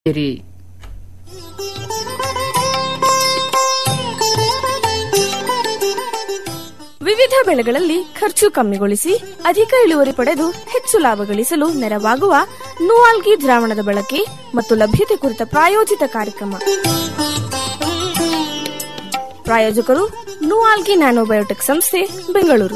ಇರಿ ವಿವಿಧ ಬೆಳೆಗಳಲ್ಲಿ ಖರ್ಚು ಕಮ್ಮಿಗೊಳಿಸಿ ಅಧಿಕ ಇಳುವರಿ ಪಡೆದು ಹೆಚ್ಚು ಲಾಭ ಗಳಿಸಲು ನೆರವಾಗುವ ನೂವಾಲ್ಗಿ ದ್ರಾವಣದ ಬಳಕೆ ಮತ್ತು ಲಭ್ಯತೆ ಕುರಿತ ಪ್ರಾಯೋಜಿತ ಕಾರ್ಯಕ್ರಮ ಪ್ರಾಯೋಜಕರು ನೂವಾಲ್ಗಿ ನ್ಯಾನೋಬಯೋಟೆಕ್ ಸಂಸ್ಥೆ ಬೆಂಗಳೂರು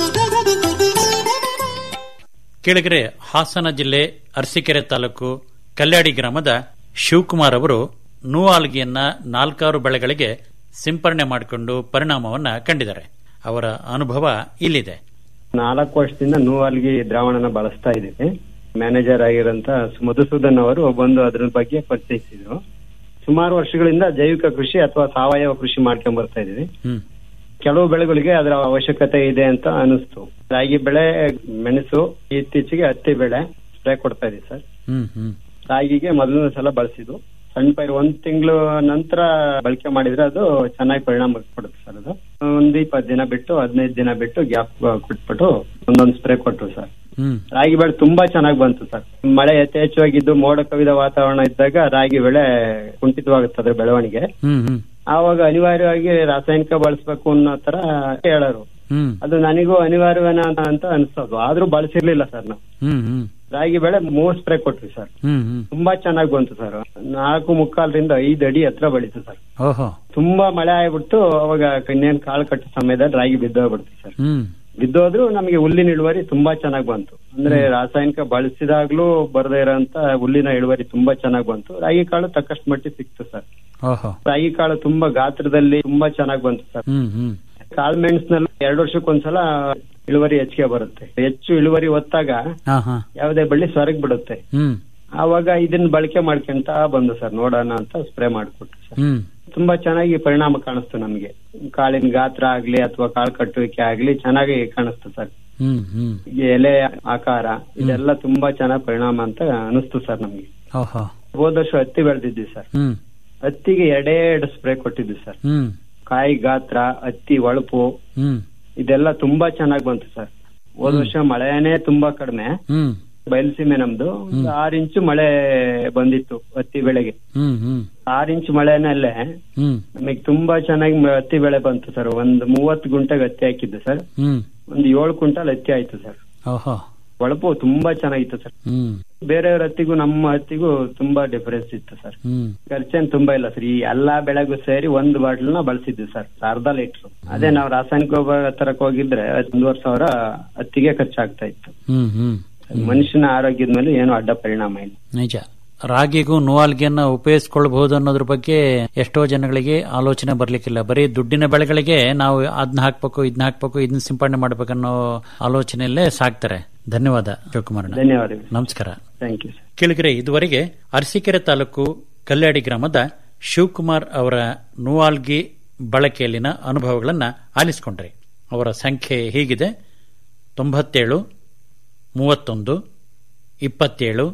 ಕೆಳಗರೆ ಹಾಸನ ಜಿಲ್ಲೆ ಅರಸೀಕೆರೆ ತಾಲೂಕು ಕಲ್ಯಾಡಿ ಗ್ರಾಮದ ಶಿವಕುಮಾರ್ ಅವರು ನೂವಾಲ್ಗಿಯನ್ನ ನಾಲ್ಕಾರು ಬೆಳೆಗಳಿಗೆ ಸಿಂಪರಣೆ ಮಾಡಿಕೊಂಡು ಪರಿಣಾಮವನ್ನ ಕಂಡಿದ್ದಾರೆ ಅವರ ಅನುಭವ ಇಲ್ಲಿದೆ ನಾಲ್ಕು ವರ್ಷದಿಂದ ನೂವಾಲ್ಗಿ ದ್ರಾವಣನ ಬಳಸ್ತಾ ಇದ್ದೀವಿ ಮ್ಯಾನೇಜರ್ ಆಗಿರೋಂತ ಮಧುಸೂದನ್ ಅವರು ಬಂದು ಅದ್ರ ಬಗ್ಗೆ ಪರಿಚಯಿಸಿದ್ರು ಸುಮಾರು ವರ್ಷಗಳಿಂದ ಜೈವಿಕ ಕೃಷಿ ಅಥವಾ ಸಾವಯವ ಕೃಷಿ ಮಾಡ್ಕೊಂಡ್ ಬರ್ತಾ ಇದೀವಿ ಹ್ಮ್ ಕೆಲವು ಬೆಳೆಗಳಿಗೆ ಅದರ ಅವಶ್ಯಕತೆ ಇದೆ ಅಂತ ಅನಿಸ್ತು ರಾಗಿ ಬೆಳೆ ಮೆಣಸು ಇತ್ತೀಚೆಗೆ ಹತ್ತಿ ಬೆಳೆ ಸ್ಪ್ರೇ ಕೊಡ್ತಾ ಇದೀವಿ ಸರ್ ಹ್ಮ್ ಹ್ಮ್ ರಾಗಿಗೆ ಮೊದಲನೇ ಸಲ ಬಳಸಿದ್ದು ಸಣ್ಣ ಪೈರು ಒಂದ್ ತಿಂಗಳು ನಂತರ ಬಳಕೆ ಮಾಡಿದ್ರೆ ಅದು ಚೆನ್ನಾಗಿ ಪರಿಣಾಮ ಕೊಡುತ್ತೆ ಸರ್ ಅದು ಒಂದ್ ಇಪ್ಪತ್ತು ದಿನ ಬಿಟ್ಟು ಹದಿನೈದು ದಿನ ಬಿಟ್ಟು ಗ್ಯಾಪ್ ಕೊಟ್ಬಿಟ್ಟು ಒಂದೊಂದು ಸ್ಪ್ರೇ ಕೊಟ್ರು ಸರ್ ಹ್ಮ್ ರಾಗಿ ಬೆಳೆ ತುಂಬಾ ಚೆನ್ನಾಗಿ ಬಂತು ಸರ್ ಮಳೆ ಯಥೇಚ್ಛವಾಗಿದ್ದು ಮೋಡ ಕವಿದ ವಾತಾವರಣ ಇದ್ದಾಗ ರಾಗಿ ಬೆಳೆ ಕುಂಠಿತವಾಗುತ್ತೆ ಅದ್ರ ಬೆಳವಣಿಗೆ ಹ್ಮ್ ಹ್ಮ್ ಆವಾಗ ಅನಿವಾರ್ಯವಾಗಿ ರಾಸಾಯನಿಕ ಬಳಸಬೇಕು ಅನ್ನೋ ತರ ಹೇಳೋರು ಹ್ಮ್ ಅದು ನನಗೂ ಅನಿವಾರ್ಯವೇನ ಅಂತ ಅನ್ಸೋದು ಆದ್ರೂ ಬಳಸಿರ್ಲಿಲ್ಲ ಸರ್ ನಾವು ಹ್ಮ್ ಹ್ಮ್ ರಾಗಿ ಬೆಳೆ ಮೂರ್ ಸ್ಪ್ರೇ ಕೊಟ್ವಿ ಸರ್ ಹ್ಮ್ ಹ್ಮ್ ತುಂಬಾ ಚೆನ್ನಾಗಿ ಬಂತು ಸರ್ ನಾಲ್ಕು ಮುಕ್ಕಾಲರಿಂದ ಐದು ಅಡಿ ಹತ್ರ ಬೆಳೀತು ಸರ್ ಓಹೋ ತುಂಬಾ ಮಳೆ ಆಗ್ಬಿಟ್ಟು ಅವಾಗ ಇನ್ನೇನ್ ಕಾಳು ಕಟ್ಟೋ ಸಮಯದಲ್ಲಿ ರಾಗಿ ಬಿದ್ದೋಗ್ಬಿಡ್ತು ಸರ್ ಹ್ಮ್ ಬಿದ್ದೋದ್ರು ನಮಗೆ ಹುಲ್ಲಿನ ಇಳುವರಿ ತುಂಬಾ ಚೆನ್ನಾಗಿ ಬಂತು ಅಂದ್ರೆ ರಾಸಾಯನಿಕ ಬಳಸಿದಾಗ್ಲೂ ಬರದೇ ಇರೋಂತ ಹುಲ್ಲಿನ ಇಳುವರಿ ತುಂಬಾ ಚೆನ್ನಾಗಿ ಬಂತು ರಾಗಿ ಕಾಳು ತಕ್ಕಷ್ಟು ಮಟ್ಟಿಗೆ ಸಿಕ್ತು ಸರ್ ಓಹೋ ರಾಗಿ ಕಾಳು ತುಂಬಾ ಗಾತ್ರದಲ್ಲಿ ತುಂಬಾ ಚೆನ್ನಾಗಿ ಬಂತು ಸರ್ ಹ್ಮ್ ಹ್ಮ್ ಕಾಳು ಮೆಣಸಿನಲ್ಲಿ ಎರಡು ವರ್ಷಕ್ಕೊಂದ್ಸಲ ಇಳುವರಿ ಹೆಚ್ಚಿಗೆ ಬರುತ್ತೆ ಹೆಚ್ಚು ಇಳುವರಿ ಹೊತ್ತಾಗ ಹಾ ಹಾ ಯಾವುದೇ ಬಳ್ಳಿ ಸ್ವರ್ಗ್ ಬಿಡುತ್ತೆ ಹ್ಮ್ ಆವಾಗ ಇದನ್ನ ಬಳಕೆ ಮಾಡ್ಕೊಂತ ಬಂದು ಸರ್ ನೋಡೋಣ ಅಂತ ಸ್ಪ್ರೇ ಮಾಡಿಕೊಟ್ಟು ಸರ್ ಹ್ಮ್ ತುಂಬಾ ಚೆನ್ನಾಗಿ ಪರಿಣಾಮ ಕಾಣಿಸ್ತು ನಮಗೆ ಕಾಳಿನ ಗಾತ್ರ ಆಗ್ಲಿ ಅಥವಾ ಕಾಳು ಕಟ್ಟುವಿಕೆ ಆಗ್ಲಿ ಚೆನ್ನಾಗಿ ಕಾಣಿಸ್ತು ಸರ್ ಹ್ಮ್ ಹ್ಮ್ ಈ ಎಲೆ ಆಕಾರ ಇದೆಲ್ಲ ತುಂಬಾ ಚೆನ್ನಾಗಿ ಪರಿಣಾಮ ಅಂತ ಅನಿಸ್ತು ಸರ್ ನಮ್ಗೆ ಓಹೋ ಹೋದ ವರ್ಷ ಹತ್ತಿ ಬೆಳೆದಿದ್ವಿ ಸರ್ ಹ್ಮ್ ಹತ್ತಿಗೆ ಎರಡೇ ಎರಡು ಸ್ಪ್ರೇ ಕೊಟ್ಟಿದ್ವಿ ಸರ್ ಹ್ಮ್ ಕಾಯಿ ಗಾತ್ರ ಹತ್ತಿ ಒಳಪು ಹ್ಮ್ ಇದೆಲ್ಲ ತುಂಬಾ ಚೆನ್ನಾಗಿ ಬಂತು ಸರ್ ಹೋದ ವರ್ಷ ಮಳೆನೇ ತುಂಬಾ ಕಡಿಮೆ ಹ್ಮ್ ಬಯಲುಸೀಮೆ ನಮ್ದು ಒಂದು ಆರು ಇಂಚು ಮಳೆ ಬಂದಿತ್ತು ಹತ್ತಿ ಬೆಳೆಗೆ ಹ್ಮ್ ಹ್ಮ್ ಆರು ಇಂಚು ಮಳೆನಲ್ಲೇ ಹ್ಮ್ ನಮಗೆ ತುಂಬಾ ಚೆನ್ನಾಗಿ ಮ- ಹತ್ತಿ ಬೆಳೆ ಬಂತು ಸರ್ ಒಂದು ಮೂವತ್ತು ಗುಂಟೆಗೆ ಹತ್ತಿ ಹಾಕಿದ್ದು ಸರ್ ಹ್ಮ್ ಒಂದು ಏಳು ಕ್ವಿಂಟಲ್ ಹತ್ತಿ ಆಯ್ತು ಸರ್ ಓಹೋ ಒಳಪು ತುಂಬಾ ಚೆನ್ನಾಗಿತ್ತು ಸರ್ ಹ್ಮ್ ಬೇರೆಯವ್ರ ಹತ್ತಿಗೂ ನಮ್ಮ ಹತ್ತಿಗೂ ತುಂಬಾ ಡಿಫರೆನ್ಸ್ ಇತ್ತು ಸರ್ ಹ್ಮ್ ಖರ್ಚೇನ್ ತುಂಬಾ ಇಲ್ಲ ಸರ್ ಈ ಎಲ್ಲಾ ಬೆಳೆಗೂ ಸೇರಿ ಒಂದು ಬಾಟ್ಲ್ ನ ಬಳಸಿದ್ವಿ ಸರ್ ಅರ್ಧ ಲೀಟರ್ ಅದೇ ನಾವು ರಾಸಾಯನಿಕ ಗೊಬ್ಬರ ತರಕ್ ಹೋಗಿದ್ರೆ ಒಂದೂವರೆ ಸಾವಿರ ಹತ್ತಿಗೆ ಖರ್ಚಾಗ್ತಾ ಇತ್ತು ಹ್ಮ್ ಹ್ಮ್ ಮನುಷ್ಯನ ಆರೋಗ್ಯದ ಮೇಲೆ ಏನು ಅಡ್ಡ ಪರಿಣಾಮ ಇಲ್ಲ ನಿಜ ರಾಗಿಗೂ ನೂವಾಲ್ಗಿಯನ್ನ ಉಪಯೋಗಿಸ್ಕೊಳ್ಬಹುದು ಅನ್ನೋದ್ರ ಬಗ್ಗೆ ಎಷ್ಟೋ ಜನಗಳಿಗೆ ಆಲೋಚನೆ ಬರ್ಲಿಕ್ಕಿಲ್ಲ ಬರೀ ದುಡ್ಡಿನ ಬೆಳೆಗಳಿಗೆ ನಾವು ಅದನ್ನ ಹಾಕ್ಬೇಕು ಇದನ್ನ ಹಾಕ್ಬೇಕು ಇದನ್ನ ಸಿಂಪಡಣೆ ಮಾಡ್ಬೇಕನ್ನೋ ಆಲೋಚನೆಯಲ್ಲೇ ಸಾಕ್ತಾರೆ ಧನ್ಯವಾದ ಶಿವಕುಮಾರ್ ಧನ್ಯವಾದಗಳು ನಮಸ್ಕಾರ ಥ್ಯಾಂಕ್ ಯು ಸರ್ ಕೆಳಗರೆ ಇದುವರೆಗೆ ಅರಸೀಕೆರೆ ತಾಲೂಕು ಕಲ್ಯಾಡಿ ಗ್ರಾಮದ ಶಿವಕುಮಾರ್ ಅವರ ನೂವಾಲ್ಗಿ ಬಳಕೆಯಲ್ಲಿನ ಅನುಭವಗಳನ್ನ ಆಲಿಸಿಕೊಂಡ್ರಿ ಅವರ ಸಂಖ್ಯೆ ಹೀಗಿದೆ ತೊಂಬತ್ತೇಳು ಮೂವತ್ತೊಂದು ಇಪ್ಪತ್ತೇಳು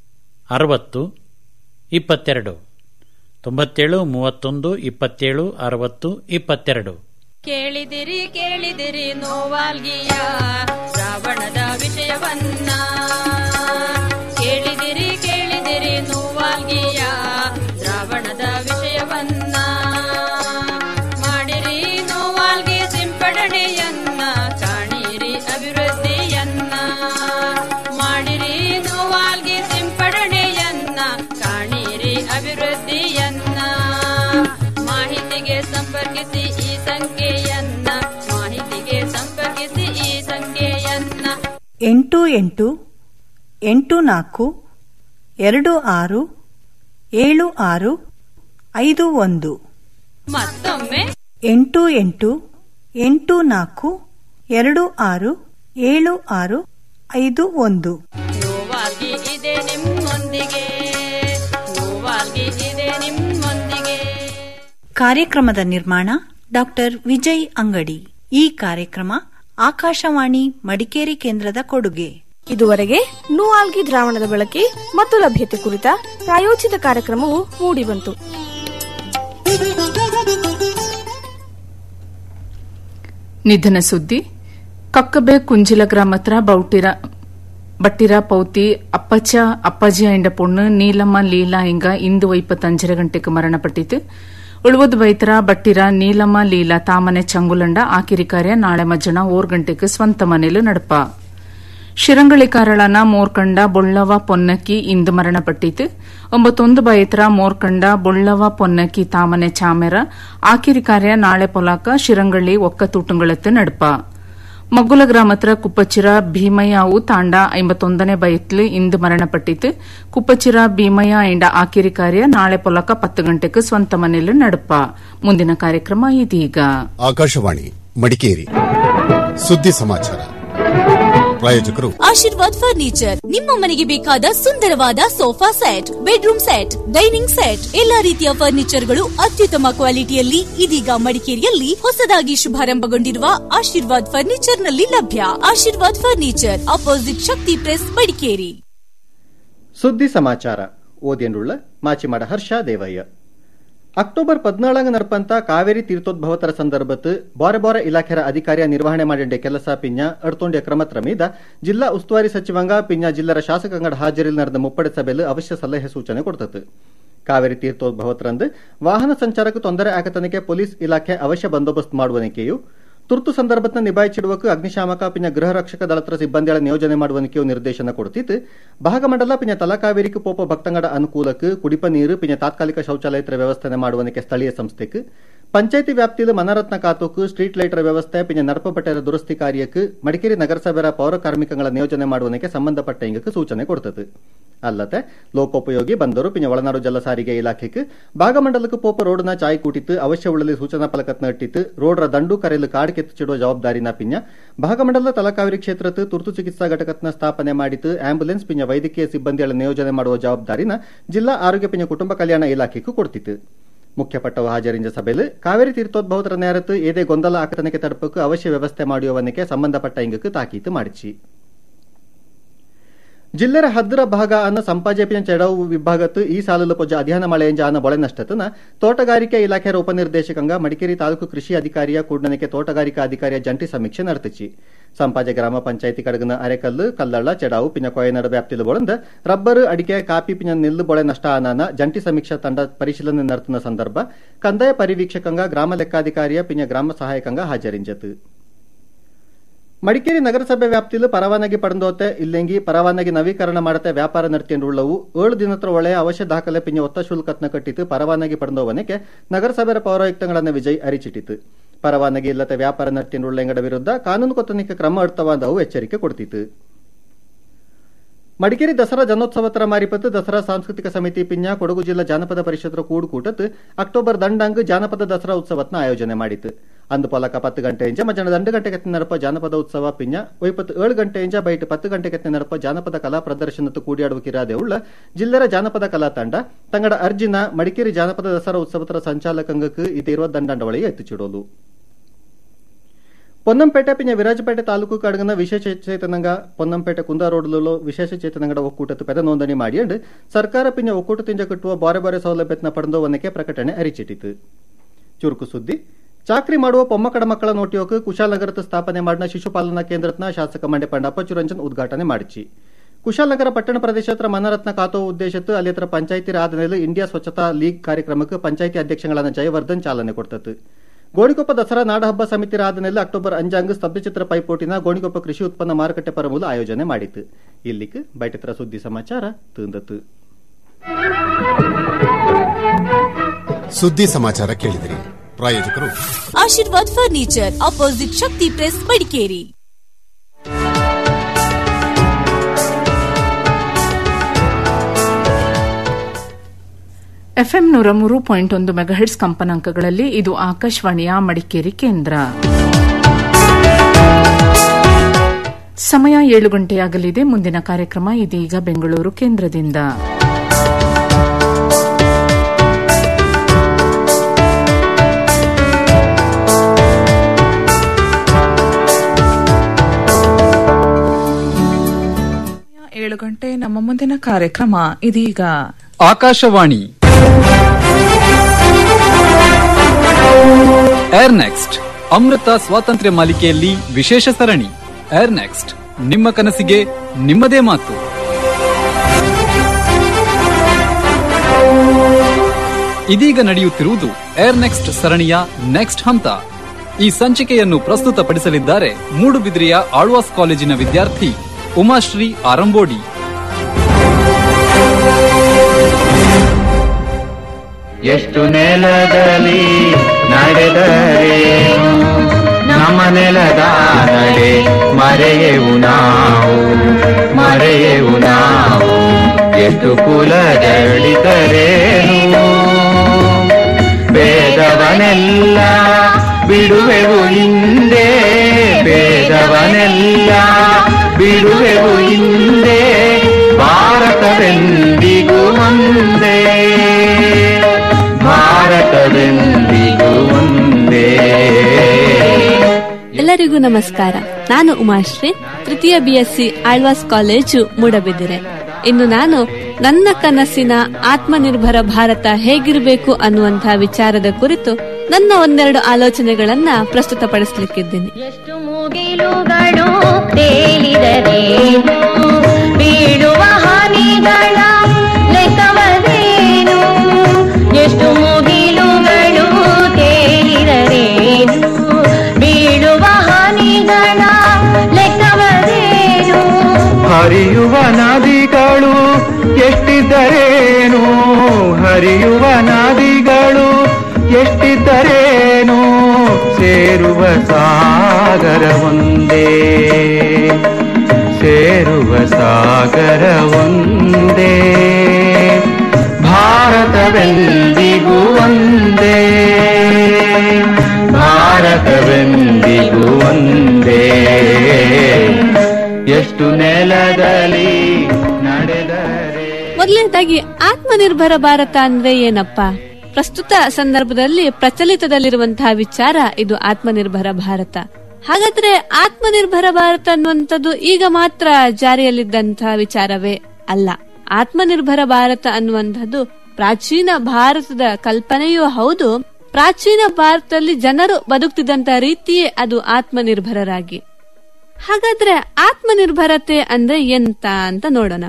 ಅರವತ್ತು ಇಪ್ಪತ್ತೆರಡು ತೊಂಬತ್ತೇಳು ಮೂವತ್ತೊಂದು ಇಪ್ಪತ್ತೇಳು ಅರವತ್ತು ಇಪ್ಪತ್ತೆರಡು ಕೇಳಿದಿರಿ ಕೇಳಿದಿರಿ ನೋವಾಲ್ಗಿಯ ರಾವಣದ ವಿಷಯವನ್ನ ಕೇಳಿದಿರಿ ಕೇಳಿದಿರಿ ನೋವಾಲ್ಗಿಯ ರಾವಣದ ವಿಷಯವನ್ನ ಮಾಡಿರಿ ನೋವಾಲ್ಗಿ ಸಿಂಪಡಣೆಯನ್ನ ಕಾಣಿರಿ ಅಭಿವೃದ್ಧಿಯನ್ನ ಮಾಡಿರಿ ನೋವಾಲ್ಗಿ ಸಿಂಪಡಣೆಯನ್ನ ಕಾಣಿರಿ ಅಭಿವೃದ್ಧಿಯನ್ನ ಮಾಹಿತಿಗೆ ಸಂಪರ್ಕಿಸಿ ಈ ಸಂಖ್ಯೆಯನ್ನ ಮಾಹಿತಿಗೆ ಸಂಪರ್ಕಿಸಿ ಈ ಸಂಖ್ಯೆಯನ್ನ ಎಂಟು ಎಂಟು ಎಂಟು ನಾಲ್ಕು ಎರಡು ಆರು ಏಳು ಆರು ಐದು ಒಂದು ಮತ್ತೊಮ್ಮೆ ಎಂಟು ಎಂಟು ಎಂಟು ನಾಲ್ಕು ಎರಡು ಆರು ಏಳು ಆರು ಐದು ಒಂದು ನೋವಾಗಿ ಇದೆ ನಿಮ್ಮೊಂದಿಗೆ ನೋವಾಗಿ ಇದೆ ನಿಮ್ಮೊಂದಿಗೆ ಕಾರ್ಯಕ್ರಮದ ನಿರ್ಮಾಣ ಡಾಕ್ಟರ್ ವಿಜಯ್ ಅಂಗಡಿ ಈ ಕಾರ್ಯಕ್ರಮ ಆಕಾಶವಾಣಿ ಮಡಿಕೇರಿ ಕೇಂದ್ರದ ಕೊಡುಗೆ ಇದುವರೆಗೆ ನೂವಾಲ್ಗಿ ದ್ರಾವಣದ ಬಳಕೆ ಮತ್ತು ಲಭ್ಯತೆ ಕುರಿತ ಪ್ರಾಯೋಜಿತ ಕಾರ್ಯಕ್ರಮವು ಮೂಡಿಬಂತು ನಿಧನ ಸುದ್ದಿ ಕಕ್ಕಬೆ ಕುಂಜಿಲ ಗ್ರಾಮತ್ರ ಬೌಟಿರ பட்டிரா பௌத்தி அப்பச்சா அப்பஜி என்ற பொண்ணு நீலம்மா லீலா இங்க ಇಂದು ಇಪ್ಪತ್ತಂಜರ ಗಂಟೆಗೆ ಮರಣಪಟ್ಟಿತು ಉಳುವುದು ಬೈತರ ಬಟ್ಟಿರ ನೀಲಮ್ಮ ಲೀಲಾ ತಾಮನೆ ಚಂಗುಲಂಡ ಆಕಿರಿ ಕಾರ್ಯ ನಾಳೆ ಮಜ್ಜನ ಓರ್ ಗಂಟೆಗೆ ಸ್ವಂತ ಮನೇಲು ನಡಪ ಶಿರಂಗಳಿಕಾರಳನ ಮೋರ್ಕಂಡ ಬೊಳ್ಳವ ಪೊನ್ನಕ್ಕಿ ಇಂದು ಮರಣಪಟ್ಟಿತು ಒಂಬತ್ತೊಂದು ಬೈತರ ಮೋರ್ಕಂಡ ಬೊಳ್ಳವ ಪೊನ್ನಕ್ಕಿ ತಾಮನೆ ಚಾಮೆರ ಆಕಿರಿ ಕಾರ್ಯ ನಾಳೆ ಪೊಲಾಕ ಶಿರಂಗಳ್ಳಿ ಒಕ್ಕ ತೂಟುಂಗಳತ್ತು ನಡಪ ಮಗ್ಗುಲ ಗ್ರಾಮತ್ರ ಕುಪ್ಪಚಿರ ಭೀಮಯ್ಯವು ತಾಂಡ ಐಂಬತ್ತೊಂದನೇ ಬಯತ್ಲು ಇಂದು ಮರಣಪಟ್ಟಿತು ಕುಪ್ಪಚಿರ ಭೀಮಯ್ಯ ಎಂಡ ಆಕಿರಿ ಕಾರ್ಯ ನಾಳೆ ಪೊಲಕ ಪತ್ತು ಗಂಟೆಗೆ ಸ್ವಂತ ಮನೆಯಲ್ಲಿ ನಡಪ ಮುಂದಿನ ಕಾರ್ಯಕ್ರಮ ಇದೀಗ ಆಕಾಶವಾಣಿ ಮಡಿಕೇರಿ ಸುದ್ದಿ ಸಮಾಚಾರ ಪ್ರಾಯೋಜಕರು ಆಶೀರ್ವಾದ್ ಫರ್ನಿಚರ್ ನಿಮ್ಮ ಮನೆಗೆ ಬೇಕಾದ ಸುಂದರವಾದ sofa set bedroom set dining set ಎಲ್ಲಾ ರೀತಿಯ ಫರ್ನಿಚರ್ಗಳು ಅತ್ಯುತ್ತಮ ಕ್ವಾಲಿಟಿಯಲ್ಲಿ ಇದೀಗ ಮಡಿಕೇರಿಯಲ್ಲಿ ಹೊಸದಾಗಿ ಶುಭಾರಂಭಗೊಂಡಿರುವ ಆಶೀರ್ವಾದ್ ಫರ್ನಿಚರ್ ನಲ್ಲಿ ಲಭ್ಯ Ashirvad furniture opposite Shakti press Madikeri ಸುದ್ದಿ ಸಮಾಚಾರ ಓದಿಯನ್ನುಳ್ಳ ಮಾಚಿಮಾಡ ಹರ್ಷ ದೇವಯ್ಯ ಅಕ್ಟೋಬರ್ ಪದ್ನಾಳಂಗ ನಡಪಂತ ಕಾವೇರಿ ತೀರ್ಥೋದ್ಭವತರ ಸಂದರ್ಭತ್ ಬಾರೆ ಬಾರೆ ಇಲಾಖೆರ ಅಧಿಕಾರಿಯ ನಿರ್ವಹಣೆ ಮಾಡಿಂಡೆ ಕೆಲಸ ಪಿಂಜ ಅಡ್ತೊಂಡೆ ಕ್ರಮತ್ರ ಮೀದ ಜಿಲ್ಲಾ ಉಸ್ತುವಾರಿ ಸಚಿವಂಗ ಪಿಂಜ ಜಿಲ್ಲರ ಶಾಸಕಾಂಗಡ ಹಾಜರಿಲ್ ನಡೆದ ಮುಪ್ಪಡೆ ಸಭೆಯಲ್ಲಿ ಅವಶ್ಯ ಸಲಹೆ ಸೂಚನೆ ಕೊಡ್ತತ್ತು ಕಾವೇರಿ ತೀರ್ಥೋದ್ಭವತರಂದು ವಾಹನ ಸಂಚಾರಕ್ಕೆ ತೊಂದರೆ ಆಗತನಕ್ಕೆ ಪೊಲೀಸ್ ಇಲಾಖೆ ಅವಶ್ಯ ಬಂದೋಬಸ್ತ್ ಮಾಡುವನಿಕೆಯು ತುರ್ತು ಸಂದರ್ಭದ ನಿಭಾಯಿಸಿಡುವಕ್ಕೆ ಅಗ್ನಿಶಾಮಕ ಪಿನ ಗೃಹ ರಕ್ಷಕ ದಳತ್ರ ಸಿಬ್ಬಂದಿಗಳ ನಿಯೋಜನೆ ಮಾಡುವನಿಕೆಯು ನಿರ್ದೇಶನ ಕೊಡುತ್ತಿತ್ತು ಭಾಗಮಂಡಲ ಪಿನ ತಲಕಾವೇರಿக்கு ಪೋಪ ಭಕ್ತಂಗಡ ಅನುಕೂಲಕ್ಕೆ ಕುಡಿಪ ನೀರು ಪಿನ ತಾತ್ಕಾಲಿಕ ಶೌಚಾಲಯತ್ರ ವ್ಯವಸ್ಥೆ ಮಾಡುವನಿಕೆ ಸ್ಥಳೀಯ ಸಂಸ್ಥೆக்கு ಪಂಚಾಯತಿ ವ್ಯಾಪ್ತಿಯಲ್ಲಿ ಮನರತ್ನ ಖಾತೋಕು ಸ್ಟ್ರೀಟ್ ಲೈಟರ್ ವ್ಯವಸ್ಥೆ ಪಿನ ನಡಪಪಟ್ಟರ ದುರಸ್ತಿ ಕಾರ್ಯಕ್ಕೆ ಮಡಿಕೇರಿ ನಗರಸಭೆಯ ಪೌರ ಕಾರ್ಮಿಕಗಳ ನಿಯೋಜನೆ ಮಾಡುವನಿಕೆ ಸಂಬಂಧಪಟ್ಟ ಇಂಗಕ್ಕೆ ಸೂಚನೆ ಕೊಡ್ತದೆ ಅಲ್ಲದೆ ಲೋಕೋಪಯೋಗಿ ಬಂದರು ಪಿನ ಒಳನಾಡು ಜಲ ಸಾರಿಗೆ ಇಲಾಖೆಗೆ ಭಾಗಮಂಡಲಕ್ಕೆ ಪೋಪ ರೋಡ್ನ ಚಾಯ್ ಕೂಟಿತ್ತು ಅವಶ್ಯ ಉಳ್ಳಲಿ ಸೂಚನಾ ಫಲಕತ್ನ ಇಟ್ಟಿತ್ತು ರೋಡ್ರ ದಂಡು ಕರೆಯಲು ಕಾಡು ಕೆತ್ತಿಚಿಡುವ ಜವಾಬ್ದಾರಿನ ಪಿಂಜ ಭಾಗಮಂಡಲ ತಲಕಾವೇರಿ ಕ್ಷೇತ್ರತ್ತು ತುರ್ತು ಚಿಕಿತ್ಸಾ ಘಟಕತ್ನ ಸ್ಥಾಪನೆ ಮಾಡಿತ್ತು ಆಂಬ್ಯುಲೆನ್ಸ್ ಪಿಂಜ ವೈದ್ಯಕೀಯ ಸಿಬ್ಬಂದಿಗಳ ನಿಯೋಜನೆ ಮಾಡುವ ಜವಾಬ್ದಾರಿನ ಜಿಲ್ಲಾ ಆರೋಗ್ಯ ಪಿಂಜ ಕುಟುಂಬ ಕಲ್ಯಾಣ ಇಲಾಖೆಗೂ ಕೊಡ್ತಿತ್ತು ಮುಖ್ಯಪಟ್ಟವು ಹಾಜರಿಂಜ ಸಭೆಯಲ್ಲಿ ಕಾವೇರಿ ತೀರ್ಥೋದ್ಭವತರ ನೇರತ್ತು ಏದೇ ಗೊಂದಲ ಆಕತನಕ್ಕೆ ತಡಪಕ್ಕೆ ಅವಶ್ಯ ವ್ಯವಸ್ಥೆ ಮಾಡುವವನಿಗೆ ಸಂಬಂಧಪಟ್ಟ ಇಂಗಕ್ಕೆ ತಾಕೀತು ಮಾಡಿಸಿ ಜಿಲ್ಲೆರ ಹದ್ದರ ಭಾಗ ಅನ್ನ ಸಂಪಾಜೆಪಿನ ಚೆಡವು ವಿಭಾಗತ್ತು ಈ ಸಾಲಲು ಪೊಜ ಅಧ್ಯಯನ ಮಳೆಯಂಜ ಅನ್ನ ಬೊಳೆ ನಷ್ಟತನ ತೋಟಗಾರಿಕೆ ಇಲಾಖೆಯ ಉಪನಿರ್ದೇಶಕಂಗ ಮಡಿಕೇರಿ ತಾಲೂಕು ಕೃಷಿ ಅಧಿಕಾರಿಯ ಕೂಡನಕ್ಕೆ ತೋಟಗಾರಿಕಾ ಅಧಿಕಾರಿಯ ಜಂಟಿ ಸಮೀಕ್ಷೆ ನಡೆತಿಚಿ ಸಂಪಾಜೆ ಗ್ರಾಮ ಪಂಚಾಯಿತಿ ಕಡಗನ ಅರೆಕಲ್ಲು ಕಲ್ಲಳ್ಳ ಚೆಡಾವು ಪಿನ ಕೊಯನಡ ವ್ಯಾಪ್ತಿಲು ಬೊಳಂದ ರಬ್ಬರ್ ಅಡಿಕೆ ಕಾಪಿ ಪಿನ ನಿಲ್ಲು ಬೊಳೆ ನಷ್ಟ ಅನಾನ ಜಂಟಿ ಸಮೀಕ್ಷಾ ತಂಡ ಪರಿಶೀಲನೆ ನಡೆತಿನ ಸಂದರ್ಭ ಕಂದಾಯ ಪರಿವೀಕ್ಷಕಂಗ ಗ್ರಾಮ ಲೆಕ್ಕಾಧಿಕಾರಿಯ ಪಿನ ಗ್ರಾಮ ಸಹಾಯಕಂಗ ಹಾಜರಿಂಜತು ಮಡಿಕೇರಿ ನಗರಸಭೆ ವ್ಯಾಪ್ತಿಲು ಪರವಾನಗಿ ಪಡೆದೋತೆ ಇಲ್ಲೆಂಗಿ ಪರವಾನಗಿ ನವೀಕರಣ ಮಾಡತೆ ವ್ಯಾಪಾರ ನಡೆತಿರುಳ್ಳವು ಏಳು ದಿನತ್ರ ಒಳ್ಳೆ ಅವಶ್ಯ ದಾಖಲೆ ಪಿಂಜ ಒತ್ತ ಶುಲ್ಕತ್ನ ಕಟ್ಟಿತು ಪರವಾನಗಿ ಪಡೆದೋವನಿಗೆ ನಗರಸಭೆಯ ಪೌರಾಯುಕ್ತಗಳನ್ನ ವಿಜಯ್ ಅರಿಚಿಟ್ಟಿತು ಪರವಾನಗಿ ಇಲ್ಲತೆ ವ್ಯಾಪಾರ ನಡೆತಿರುಳ್ಳೆಂಗಡ ವಿರುದ್ಧ ಕಾನೂನು ಕೊತ್ತನಿಕೆ ಕ್ರಮ ಅರ್ಥವಾದವು ಎಚ್ಚರಿಕೆ ಕೊಡ್ತಿತ್ತು ಮಡಿಕೇರಿ ದಸರಾ ಜನೋತ್ಸವತರ ಮಾರಿಪತ್ತು ದಸರಾ ಸಾಂಸ್ಕೃತಿಕ ಸಮಿತಿ ಪಿಂಜ ಕೊಡಗು ಜಿಲ್ಲಾ ಜಾನಪದ ಪರಿಷತ್ತರ ಕೂಡುಕೂಟತ್ ಅಕ್ಟೋಬರ್ ದಂಡಂಗ್ ಜಾನಪದ ದಸರಾ ಉತ್ಸವತ್ನ ಆಯೋಜನೆ ಮಾಡಿತು ಅಂದು ಪೊಲಕ ಪತ್ತು ಗಂಟೆಯಿಂದ ಮಧ್ಯಾಹ್ನ ದಂಡು ಗಂಟೆಗೆ ನಡಪ ಜಾನಪದ ಉತ್ಸವ ಪಿಂಜ ಒಯ್ಪತ್ತು ಏಳು ಗಂಟೆಯಿಂದ ಬೈಟ್ ಪತ್ತು ಗಂಟೆಗೆ ನಡಪ ಜಾನಪದ ಕಲಾ ಪ್ರದರ್ಶನತ್ತು ಕೂಡಿಯಾಡುವ ಕಿರಾದೆ ಉಳ್ಳ ಜಿಲ್ಲೆರ ಜಾನಪದ ಕಲಾ ತಂಡ ತಂಗಡ ಅರ್ಜಿನ ಮಡಿಕೇರಿ ಜಾನಪದ ದಸರಾ ಉತ್ಸವತರ ಸಂಚಾಲಕಂಗಕ್ಕೆ ಇತಿರುವ ದಂಡಾಂಡ ಒಳಗೆ ಎತ್ತುಚಿಡೋಲು ಪೊನ್ನಂಪೇಟೆ ಪಿಂಜ ವಿರಾಜಪೇಟೆ ತಾಲೂಕು ಕಡಗನ ವಿಶೇಷ ಚೇತನಂಗ ಪೊನ್ನಂಪೇಟೆ ಕುಂದ ರೋಡ್ಲು ವಿಶೇಷ ಚೇತನಂಗಡ ಒಕ್ಕೂಟತ್ತು ಪೆದ ನೋಂದಣಿ ಮಾಡಿಯಂಡು ಸರ್ಕಾರ ಪಿಂಜ ಒಕ್ಕೂಟ ತಿಂಜ ಕಟ್ಟುವ ಬಾರೆ ಬಾರೆ ಸೌಲಭ್ಯತ್ನ ಪಡೆದವನಕ್ಕೆ ಪ್ರಕಟಣೆ ಅರಿಚಿಟ್ಟಿತು ಚುರುಕು ಸುದ್ದಿ ಚಾಕ್ರಿ ಮಾಡುವ ಪೊಮ್ಮಕಡ ಮಕ್ಕಳ ನೋಟಿಯೋಕ್ ಕುಶಾಲನಗರത്ത് ಸ್ಥಾಪನೆ ಮಾಡಿದ ಶಿಶುಪಾಲನಾ ಕೇಂದ್ರತ್ನ ಶಾಸಕ ಮಂಡೆ ಪಂಡ ಅಪ್ಪಚುರಂಜನ್ ಉದ್ಘಾಟನೆ ಮಾಡಿಚಿ ಕುಶಾಲನಗರ ಪಟ್ಟಣ ಪ್ರದೇಶತ್ರ ಮನರತ್ನ ಕಾತೋ ಉದ್ದೇಶತ್ತು ಅಲ್ಲಿ ಹತ್ರ ಪಂಚಾಯಿತಿ ಆದಮೇಲೆ ಇಂಡಿಯಾ ಸ್ವಚ್ಛತಾ ಲೀಗ್ ಕಾರ್ಯಕ್ರಮಕ್ಕೆ ಪಂಚಾಯಿತಿ ಅಧ್ಯಕ್ಷಗಳಾದ ಜಯವರ್ಧನ್ ಚಾಲನೆ ಕೊಡ್ತತ್ತು ಗೋಣಿಕೊಪ್ಪ ದಸರಾ ನಾಡಹಬ್ಬ ಸಮಿತಿ ಆದಮೇಲೆ ಅಕ್ಟೋಬರ್ ಅಂಜಾಂಗ್ ಸ್ತಬ್ಧಚಿತ್ರ ಪೈಪೋಟಿನ ಗೋಣಿಕೊಪ್ಪ ಕೃಷಿ ಉತ್ಪನ್ನ ಮಾರುಕಟ್ಟೆ ಪರಮೂಲ ಆಯೋಜನೆ ಮಾಡಿತು ಇಲ್ಲಿಗೆ ಬೈಟತ್ರ ಸುದ್ದಿ ಸಮಾಚಾರ ತಂದತ್ತು ಸುದ್ದಿ ಸಮಾಚಾರ ಕೇಳಿದಿರಿ ಪ್ರಾಯೋಜಕರು Ashirvad furniture opposite Shakti press Madikeri FM ನೂರ ಮೂರು ಪಾಯಿಂಟ್ ಒಂದು ಮೆಗಾಹೆಟ್ಸ್ ಕಂಪನಾಂಕಗಳಲ್ಲಿ ಇದು ಆಕಾಶವಾಣಿಯ ಮಡಿಕೇರಿ ಕೇಂದ್ರ ಸಮಯ ಏಳು ಗಂಟೆಯಾಗಲಿದೆ ಮುಂದಿನ ಕಾರ್ಯಕ್ರಮ ಇದೀಗ ಬೆಂಗಳೂರು ಕೇಂದ್ರದಿಂದ ಏಳು ಗಂಟೆ ನಮ್ಮ ಮುಂದಿನ ಕಾರ್ಯಕ್ರಮ ಇದೀಗ ಆಕಾಶವಾಣಿ ಏರ್ ನೆಕ್ಸ್ಟ್ ಅಮೃತ ಸ್ವಾತಂತ್ರ್ಯ ಮಾಲಿಕೆಯಲ್ಲಿ ವಿಶೇಷ ಸರಣಿ ಏರ್ ನೆಕ್ಸ್ಟ್ ನಿಮ್ಮ ಕನಸಿಗೆ ನಿಮ್ಮದೇ ಮಾತು ಇದೀಗ ನಡೆಯುತ್ತಿರುವುದು ಏರ್ ನೆಕ್ಸ್ಟ್ ಸರಣಿಯ ನೆಕ್ಸ್ಟ್ ಹಂತ ಈ ಸಂಚಿಕೆಯನ್ನು ಪ್ರಸ್ತುತಪಡಿಸಲಿದ್ದಾರೆ ಮೂಡುಬಿದ್ರಿಯ ಆಳ್ವಾಸ್ ಕಾಲೇಜಿನ ವಿದ್ಯಾರ್ಥಿ ಉಮಾಶ್ರೀ ಆರಂಬೋಡಿ ಎಷ್ಟು ನೆಲದಲ್ಲಿ ನಡೆದರೇನು ನಮ್ಮ ನೆಲದ ನಡೆ ಮರೆಯೆವು ನಾವು ಮರೆಯೆವು ನಾವು ಎಷ್ಟು ಕುಲದಳಿತರೇನು ಭೇದವನೆಲ್ಲ ಬಿಡುವೆವು ಹಿಂದೆ ಭೇದವನೆಲ್ಲ ಬಿಡುವೆವು ಹಿಂದೆ ಭಾರತವೆಂದಿಗೂ ಒಂದೇ ಭಾರತವೆಂದಿಗೂ ಒಂದೇ ಎಲ್ಲರಿಗೂ ನಮಸ್ಕಾರ ನಾನು ಉಮಾಶ್ರೀ ತೃತೀಯ ಬಿಎಸ್ಸಿ ಆಳ್ವಾಸ್ ಕಾಲೇಜು ಮೂಡಬಿದಿರೆ ಇನ್ನು ನಾನು ನನ್ನ ಕನಸಿನ ಆತ್ಮನಿರ್ಭರ ಭಾರತ ಹೇಗಿರಬೇಕು ಅನ್ನುವಂತಹ ವಿಚಾರದ ಕುರಿತು ನನ್ನ ಒಂದೆರಡು ಆಲೋಚನೆಗಳನ್ನ ಪ್ರಸ್ತುತಪಡಿಸಲಿಕ್ಕಿದ್ದೀನಿ ಮುಗಿಲುಗಳು ತೇಲಿದರೇನು ಬೀಳುವ ಹಾನಿಗಳ ಲೆಕ್ಕವದೇನು ಎಷ್ಟು ಮುಗಿಲುಗಳು ತೇಲಿದರೇನು ಬೀಳುವ ಹಾನಿಗಳ ಲೆಕ್ಕವದೇನು ಹರಿಯುವ ನದಿಗಳು ಎಷ್ಟಿದ್ದರೇನು ಹರಿಯುವ ನದಿಗಳು ಎಷ್ಟಿದ್ದರೇನು ಸೇರುವ ಸಾಗರ ಒಂದೇ ಸೇರುವ ಸಾಗರ ಒಂದೇ ಭಾರತವೆಂದಿಗೂ ಒಂದೇ ಭಾರತವೆಂದಿಗೂ ಒಂದೇ ಎಷ್ಟು ನೆಲದಲ್ಲಿ ನಡೆದರೆ ಮೊದಲನೇದಾಗಿ ಆತ್ಮನಿರ್ಭರ ಭಾರತ ಅಂದ್ರೆ ಏನಪ್ಪ ಪ್ರಸ್ತುತ ಸಂದರ್ಭದಲ್ಲಿ ಪ್ರಚಲಿತದಲ್ಲಿರುವಂತಹ ವಿಚಾರ ಇದು ಆತ್ಮನಿರ್ಭರ ಭಾರತ ಹಾಗಾದ್ರೆ ಆತ್ಮನಿರ್ಭರ ಭಾರತ ಅನ್ನುವಂಥದ್ದು ಈಗ ಮಾತ್ರ ಜಾರಿಯಲ್ಲಿದ್ದಂತಹ ವಿಚಾರವೇ ಅಲ್ಲ ಆತ್ಮನಿರ್ಭರ ಭಾರತ ಅನ್ನುವಂಥದ್ದು ಪ್ರಾಚೀನ ಭಾರತದ ಕಲ್ಪನೆಯೂ ಹೌದು ಪ್ರಾಚೀನ ಭಾರತದಲ್ಲಿ ಜನರು ಬದುಕ್ತಿದ್ದಂತ ರೀತಿಯೇ ಅದು ಆತ್ಮನಿರ್ಭರರಾಗಿ ಹಾಗಾದ್ರೆ ಆತ್ಮನಿರ್ಭರತೆ ಅಂದ್ರೆ ಎಂತ ಅಂತ ನೋಡೋಣ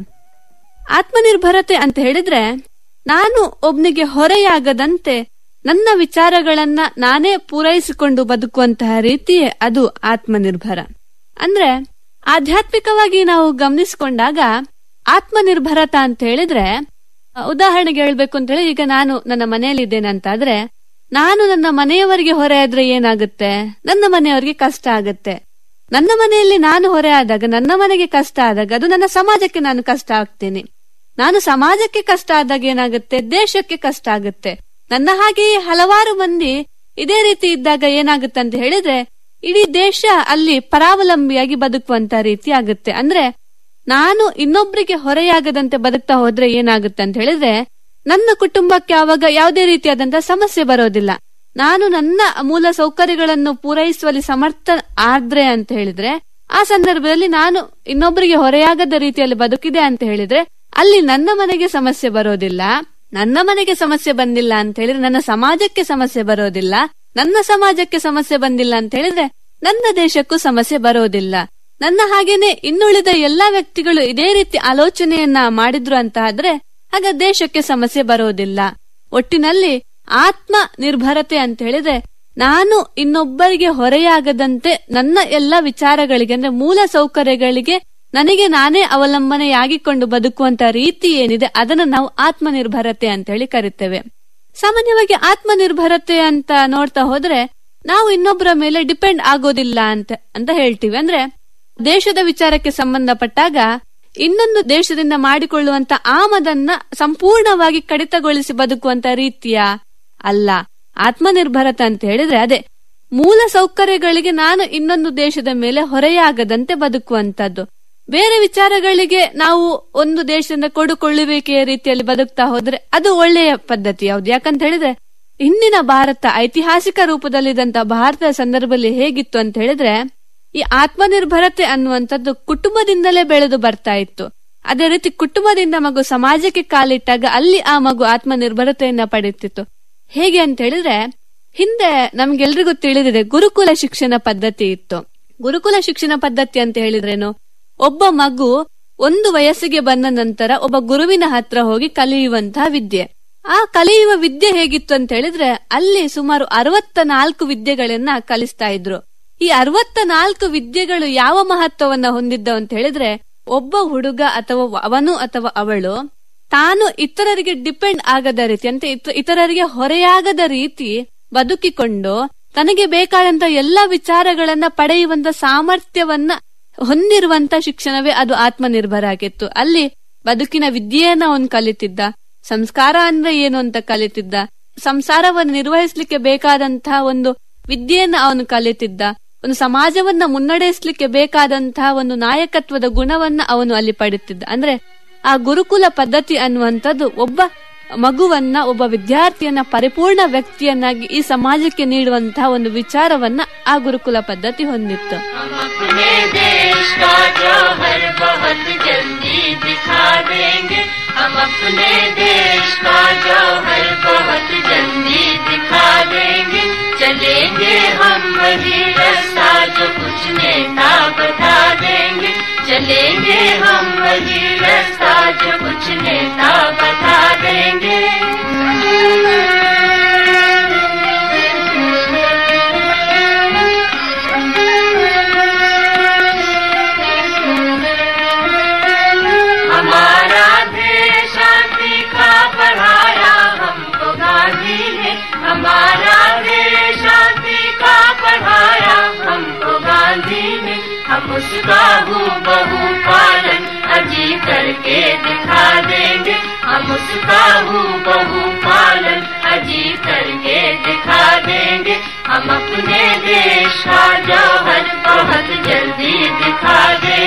ಆತ್ಮನಿರ್ಭರತೆ ಅಂತ ಹೇಳಿದ್ರೆ ನಾನು ಒಬ್ನಿಗೆ ಹೊರೆಯಾಗದಂತೆ ನನ್ನ ವಿಚಾರಗಳನ್ನ ನಾನೇ ಪೂರೈಸಿಕೊಂಡು ಬದುಕುವಂತಹ ರೀತಿಯೇ ಅದು ಆತ್ಮನಿರ್ಭರ ಅಂದ್ರೆ ಆಧ್ಯಾತ್ಮಿಕವಾಗಿ ನಾವು ಗಮನಿಸಿಕೊಂಡಾಗ ಆತ್ಮನಿರ್ಭರತ ಅಂತ ಹೇಳಿದ್ರೆ ಆ, ಉದಾಹರಣೆಗೆ ಹೇಳ್ಬೇಕು ಅಂತ ಹೇಳಿ ಈಗ ನಾನು ನನ್ನ ಮನೆಯಲ್ಲಿದ್ದೇನೆ ಅಂತಾದ್ರೆ ನಾನು ನನ್ನ ಮನೆಯವರಿಗೆ ಹೊರೆ ಆದ್ರೆ ಏನಾಗುತ್ತೆ ನನ್ನ ಮನೆಯವರಿಗೆ ಕಷ್ಟ ಆಗುತ್ತೆ ನನ್ನ ಮನೆಯಲ್ಲಿ ನಾನು ಹೊರೆ ಆದಾಗ ನನ್ನ ಮನೆಗೆ ಕಷ್ಟ ಆದಾಗ ಅದು ನನ್ನ ಸಮಾಜಕ್ಕೆ ನಾನು ಕಷ್ಟ ಆಗ್ತೀನಿ ನಾನು ಸಮಾಜಕ್ಕೆ ಕಷ್ಟ ಆದಾಗ ಏನಾಗುತ್ತೆ ದೇಶಕ್ಕೆ ಕಷ್ಟ ಆಗುತ್ತೆ ನನ್ನ ಹಾಗೆಯೇ ಹಲವಾರು ಮಂದಿ ಇದೇ ರೀತಿ ಇದ್ದಾಗ ಏನಾಗುತ್ತೆ ಅಂತ ಹೇಳಿದ್ರೆ ಇಡೀ ದೇಶ ಅಲ್ಲಿ ಪರಾವಲಂಬಿಯಾಗಿ ಬದುಕುವಂತ ರೀತಿ ಆಗುತ್ತೆ ಅಂದ್ರೆ ನಾನು ಇನ್ನೊಬ್ರಿಗೆ ಹೊರೆಯಾಗದಂತೆ ಬದುಕ್ತಾ ಹೋದ್ರೆ ಏನಾಗುತ್ತೆ ಅಂತ ಹೇಳಿದ್ರೆ ನನ್ನ ಕುಟುಂಬಕ್ಕೆ ಆವಾಗ ಯಾವುದೇ ರೀತಿಯಾದಂತಹ ಸಮಸ್ಯೆ ಬರೋದಿಲ್ಲ ನಾನು ನನ್ನ ಮೂಲ ಸೌಕರ್ಯಗಳನ್ನು ಪೂರೈಸುವಲ್ಲಿ ಸಮರ್ಥ ಆದ್ರೆ ಅಂತ ಹೇಳಿದ್ರೆ ಆ ಸಂದರ್ಭದಲ್ಲಿ ನಾನು ಇನ್ನೊಬ್ಬರಿಗೆ ಹೊರೆಯಾಗದ ರೀತಿಯಲ್ಲಿ ಬದುಕಿದೆ ಅಂತ ಹೇಳಿದ್ರೆ ಅಲ್ಲಿ ನನ್ನ ಮನೆಗೆ ಸಮಸ್ಯೆ ಬರೋದಿಲ್ಲ ನನ್ನ ಮನೆಗೆ ಸಮಸ್ಯೆ ಬಂದಿಲ್ಲ ಅಂತ ಹೇಳಿದ್ರೆ ನನ್ನ ಸಮಾಜಕ್ಕೆ ಸಮಸ್ಯೆ ಬರೋದಿಲ್ಲ ನನ್ನ ಸಮಾಜಕ್ಕೆ ಸಮಸ್ಯೆ ಬಂದಿಲ್ಲ ಅಂತ ಹೇಳಿದ್ರೆ ನನ್ನ ದೇಶಕ್ಕೂ ಸಮಸ್ಯೆ ಬರೋದಿಲ್ಲ ನನ್ನ ಹಾಗೇನೆ ಇನ್ನುಳಿದ ಎಲ್ಲಾ ವ್ಯಕ್ತಿಗಳು ಇದೇ ರೀತಿ ಆಲೋಚನೆಯನ್ನ ಮಾಡಿದ್ರು ಅಂತ ಆದ್ರೆ ಆಗ ದೇಶಕ್ಕೆ ಸಮಸ್ಯೆ ಬರೋದಿಲ್ಲ ಒಟ್ಟಿನಲ್ಲಿ ಆತ್ಮ ನಿರ್ಭರತೆ ಅಂತ ಹೇಳಿದ್ರೆ ನಾನು ಇನ್ನೊಬ್ಬರಿಗೆ ಹೊರೆಯಾಗದಂತೆ ನನ್ನ ಎಲ್ಲ ವಿಚಾರಗಳಿಗೆ ಅಂದ್ರೆ ಮೂಲ ಸೌಕರ್ಯಗಳಿಗೆ ನನಗೆ ನಾನೇ ಅವಲಂಬನೆಯಾಗಿಕೊಂಡು ಬದುಕುವಂತ ರೀತಿ ಏನಿದೆ ಅದನ್ನ ನಾವು ಆತ್ಮನಿರ್ಭರತೆ ಅಂತ ಹೇಳಿ ಕರಿತೇವೆ ಸಾಮಾನ್ಯವಾಗಿ ಆತ್ಮನಿರ್ಭರತೆ ಅಂತ ನೋಡ್ತಾ ಹೋದ್ರೆ ನಾವು ಇನ್ನೊಬ್ಬರ ಮೇಲೆ ಡಿಪೆಂಡ್ ಆಗೋದಿಲ್ಲ ಅಂತ ಅಂತ ಹೇಳ್ತೀವಿ ಅಂದ್ರೆ ದೇಶದ ವಿಚಾರಕ್ಕೆ ಸಂಬಂಧಪಟ್ಟಾಗ ಇನ್ನೊಂದು ದೇಶದಿಂದ ಮಾಡಿಕೊಳ್ಳುವಂತ ಆಮದನ್ನ ಸಂಪೂರ್ಣವಾಗಿ ಕಡಿತಗೊಳಿಸಿ ಬದುಕುವಂತ ರೀತಿಯ ಅಲ್ಲ ಆತ್ಮನಿರ್ಭರತ ಅಂತ ಹೇಳಿದ್ರೆ ಅದೇ ಮೂಲ ಸೌಕರ್ಯಗಳಿಗೆ ನಾನು ಇನ್ನೊಂದು ದೇಶದ ಮೇಲೆ ಹೊರೆಯಾಗದಂತೆ ಬದುಕುವಂತದ್ದು ಬೇರೆ ವಿಚಾರಗಳಿಗೆ ನಾವು ಒಂದು ದೇಶದಿಂದ ಕೊಡುಕೊಳ್ಳುವಿಕೆಯ ರೀತಿಯಲ್ಲಿ ಬದುಕ್ತಾ ಹೋದ್ರೆ ಅದು ಒಳ್ಳೆಯ ಪದ್ಧತಿ ಯಾವ್ದು ಯಾಕಂತ ಹೇಳಿದ್ರೆ ಹಿಂದಿನ ಭಾರತ ಐತಿಹಾಸಿಕ ರೂಪದಲ್ಲಿದ್ದಂತ ಭಾರತದ ಸಂದರ್ಭದಲ್ಲಿ ಹೇಗಿತ್ತು ಅಂತ ಹೇಳಿದ್ರೆ ಈ ಆತ್ಮನಿರ್ಭರತೆ ಅನ್ನುವಂಥದ್ದು ಕುಟುಂಬದಿಂದಲೇ ಬೆಳೆದು ಬರ್ತಾ ಇತ್ತು ಅದೇ ರೀತಿ ಕುಟುಂಬದಿಂದ ಮಗು ಸಮಾಜಕ್ಕೆ ಕಾಲಿಟ್ಟಾಗ ಅಲ್ಲಿ ಆ ಮಗು ಆತ್ಮನಿರ್ಭರತೆಯನ್ನ ಪಡೆಯುತ್ತಿತ್ತು ಹೇಗೆ ಅಂತ ಹೇಳಿದ್ರೆ ಹಿಂದೆ ನಮ್ಗೆಲ್ರಿಗೂ ತಿಳಿದಿದೆ ಗುರುಕುಲ ಶಿಕ್ಷಣ ಪದ್ಧತಿ ಇತ್ತು ಗುರುಕುಲ ಶಿಕ್ಷಣ ಪದ್ಧತಿ ಅಂತ ಹೇಳಿದ್ರೇನು ಒಬ್ಬ ಮಗು ಒಂದು ವಯಸ್ಸಿಗೆ ಬಂದ ನಂತರ ಒಬ್ಬ ಗುರುವಿನ ಹತ್ರ ಹೋಗಿ ಕಲಿಯುವಂತಹ ವಿದ್ಯೆ ಆ ಕಲಿಯುವ ವಿದ್ಯೆ ಹೇಗಿತ್ತು ಅಂತ ಹೇಳಿದ್ರೆ ಅಲ್ಲಿ ಸುಮಾರು ಅರವತ್ತ ನಾಲ್ಕು ವಿದ್ಯೆಗಳನ್ನ ಕಲಿಸ್ತಾ ಇದ್ರು ಈ ಅರವತ್ತ ನಾಲ್ಕು ವಿದ್ಯೆಗಳು ಯಾವ ಮಹತ್ವವನ್ನ ಹೊಂದಿದ್ದವು ಅಂತ ಹೇಳಿದ್ರೆ ಒಬ್ಬ ಹುಡುಗ ಅಥವಾ ಅವನು ಅಥವಾ ಅವಳು ತಾನು ಇತರರಿಗೆ ಡಿಪೆಂಡ್ ಆಗದ ರೀತಿ ಅಂತ ಇತ- ಇತರರಿಗೆ ಹೊರೆಯಾಗದ ರೀತಿ ಬದುಕಿಕೊಂಡು ತನಗೆ ಬೇಕಾದಂತ ಎಲ್ಲ ವಿಚಾರಗಳನ್ನ ಪಡೆಯುವಂತ ಸಾಮರ್ಥ್ಯವನ್ನ ಹೊಂದಿರುವಂತ ಶಿಕ್ಷಣವೇ ಅದು ಆತ್ಮನಿರ್ಭರ ಆಗಿತ್ತು ಅಲ್ಲಿ ಬದುಕಿನ ವಿದ್ಯೆಯನ್ನ ಅವನು ಕಲಿತಿದ್ದ ಸಂಸ್ಕಾರ ಅಂದ್ರೆ ಏನು ಅಂತ ಕಲಿತಿದ್ದ ಸಂಸಾರವನ್ನು ನಿರ್ವಹಿಸ್ಲಿಕ್ಕೆ ಬೇಕಾದಂತಹ ಒಂದು ವಿದ್ಯೆಯನ್ನ ಅವನು ಕಲಿತಿದ್ದ ಒಂದು ಸಮಾಜವನ್ನ ಮುನ್ನಡೆಸಲಿಕ್ಕೆ ಬೇಕಾದಂತಹ ಒಂದು ನಾಯಕತ್ವದ ಗುಣವನ್ನ ಅವನು ಅಲ್ಲಿ ಪಡೆಯುತ್ತಿದ್ದ ಅಂದ್ರೆ ಆ ಗುರುಕುಲ ಪದ್ಧತಿ ಅನ್ನುವಂಥದ್ದು ಒಬ್ಬ ಮಗುವನ್ನ ಒಬ್ಬ ವಿದ್ಯಾರ್ಥಿಯನ್ನ ಪರಿಪೂರ್ಣ ವ್ಯಕ್ತಿಯನ್ನಾಗಿ ಈ ಸಮಾಜಕ್ಕೆ ನೀಡುವಂತಹ ಒಂದು ವಿಚಾರವನ್ನ ಆ ಗುರುಕುಲ ಪದ್ಧತಿ ಹೊಂದಿತ್ತು अपने देश का जौहर बहुत जल्दी दिखा देंगे हम अपने देश का जौहर बहुत जल्दी दिखा देंगे चलेंगे हम वही रास्ता जो कुछ नेता बता देंगे चलेंगे हम वही रास्ता जो कुछ नेता बता देंगे हमारा देश शांति का पढ़ाया हमको गांधी ने हमारा देश शांति का पढ़ाया हमको गांधी ने हम उसका हूँ बहु पालन अजी करके दिखा देंगे हम उसका हूँ बहु पालन अजी करके दिखा देंगे हम अपने देश का जौहर बहुत जल्दी दिखा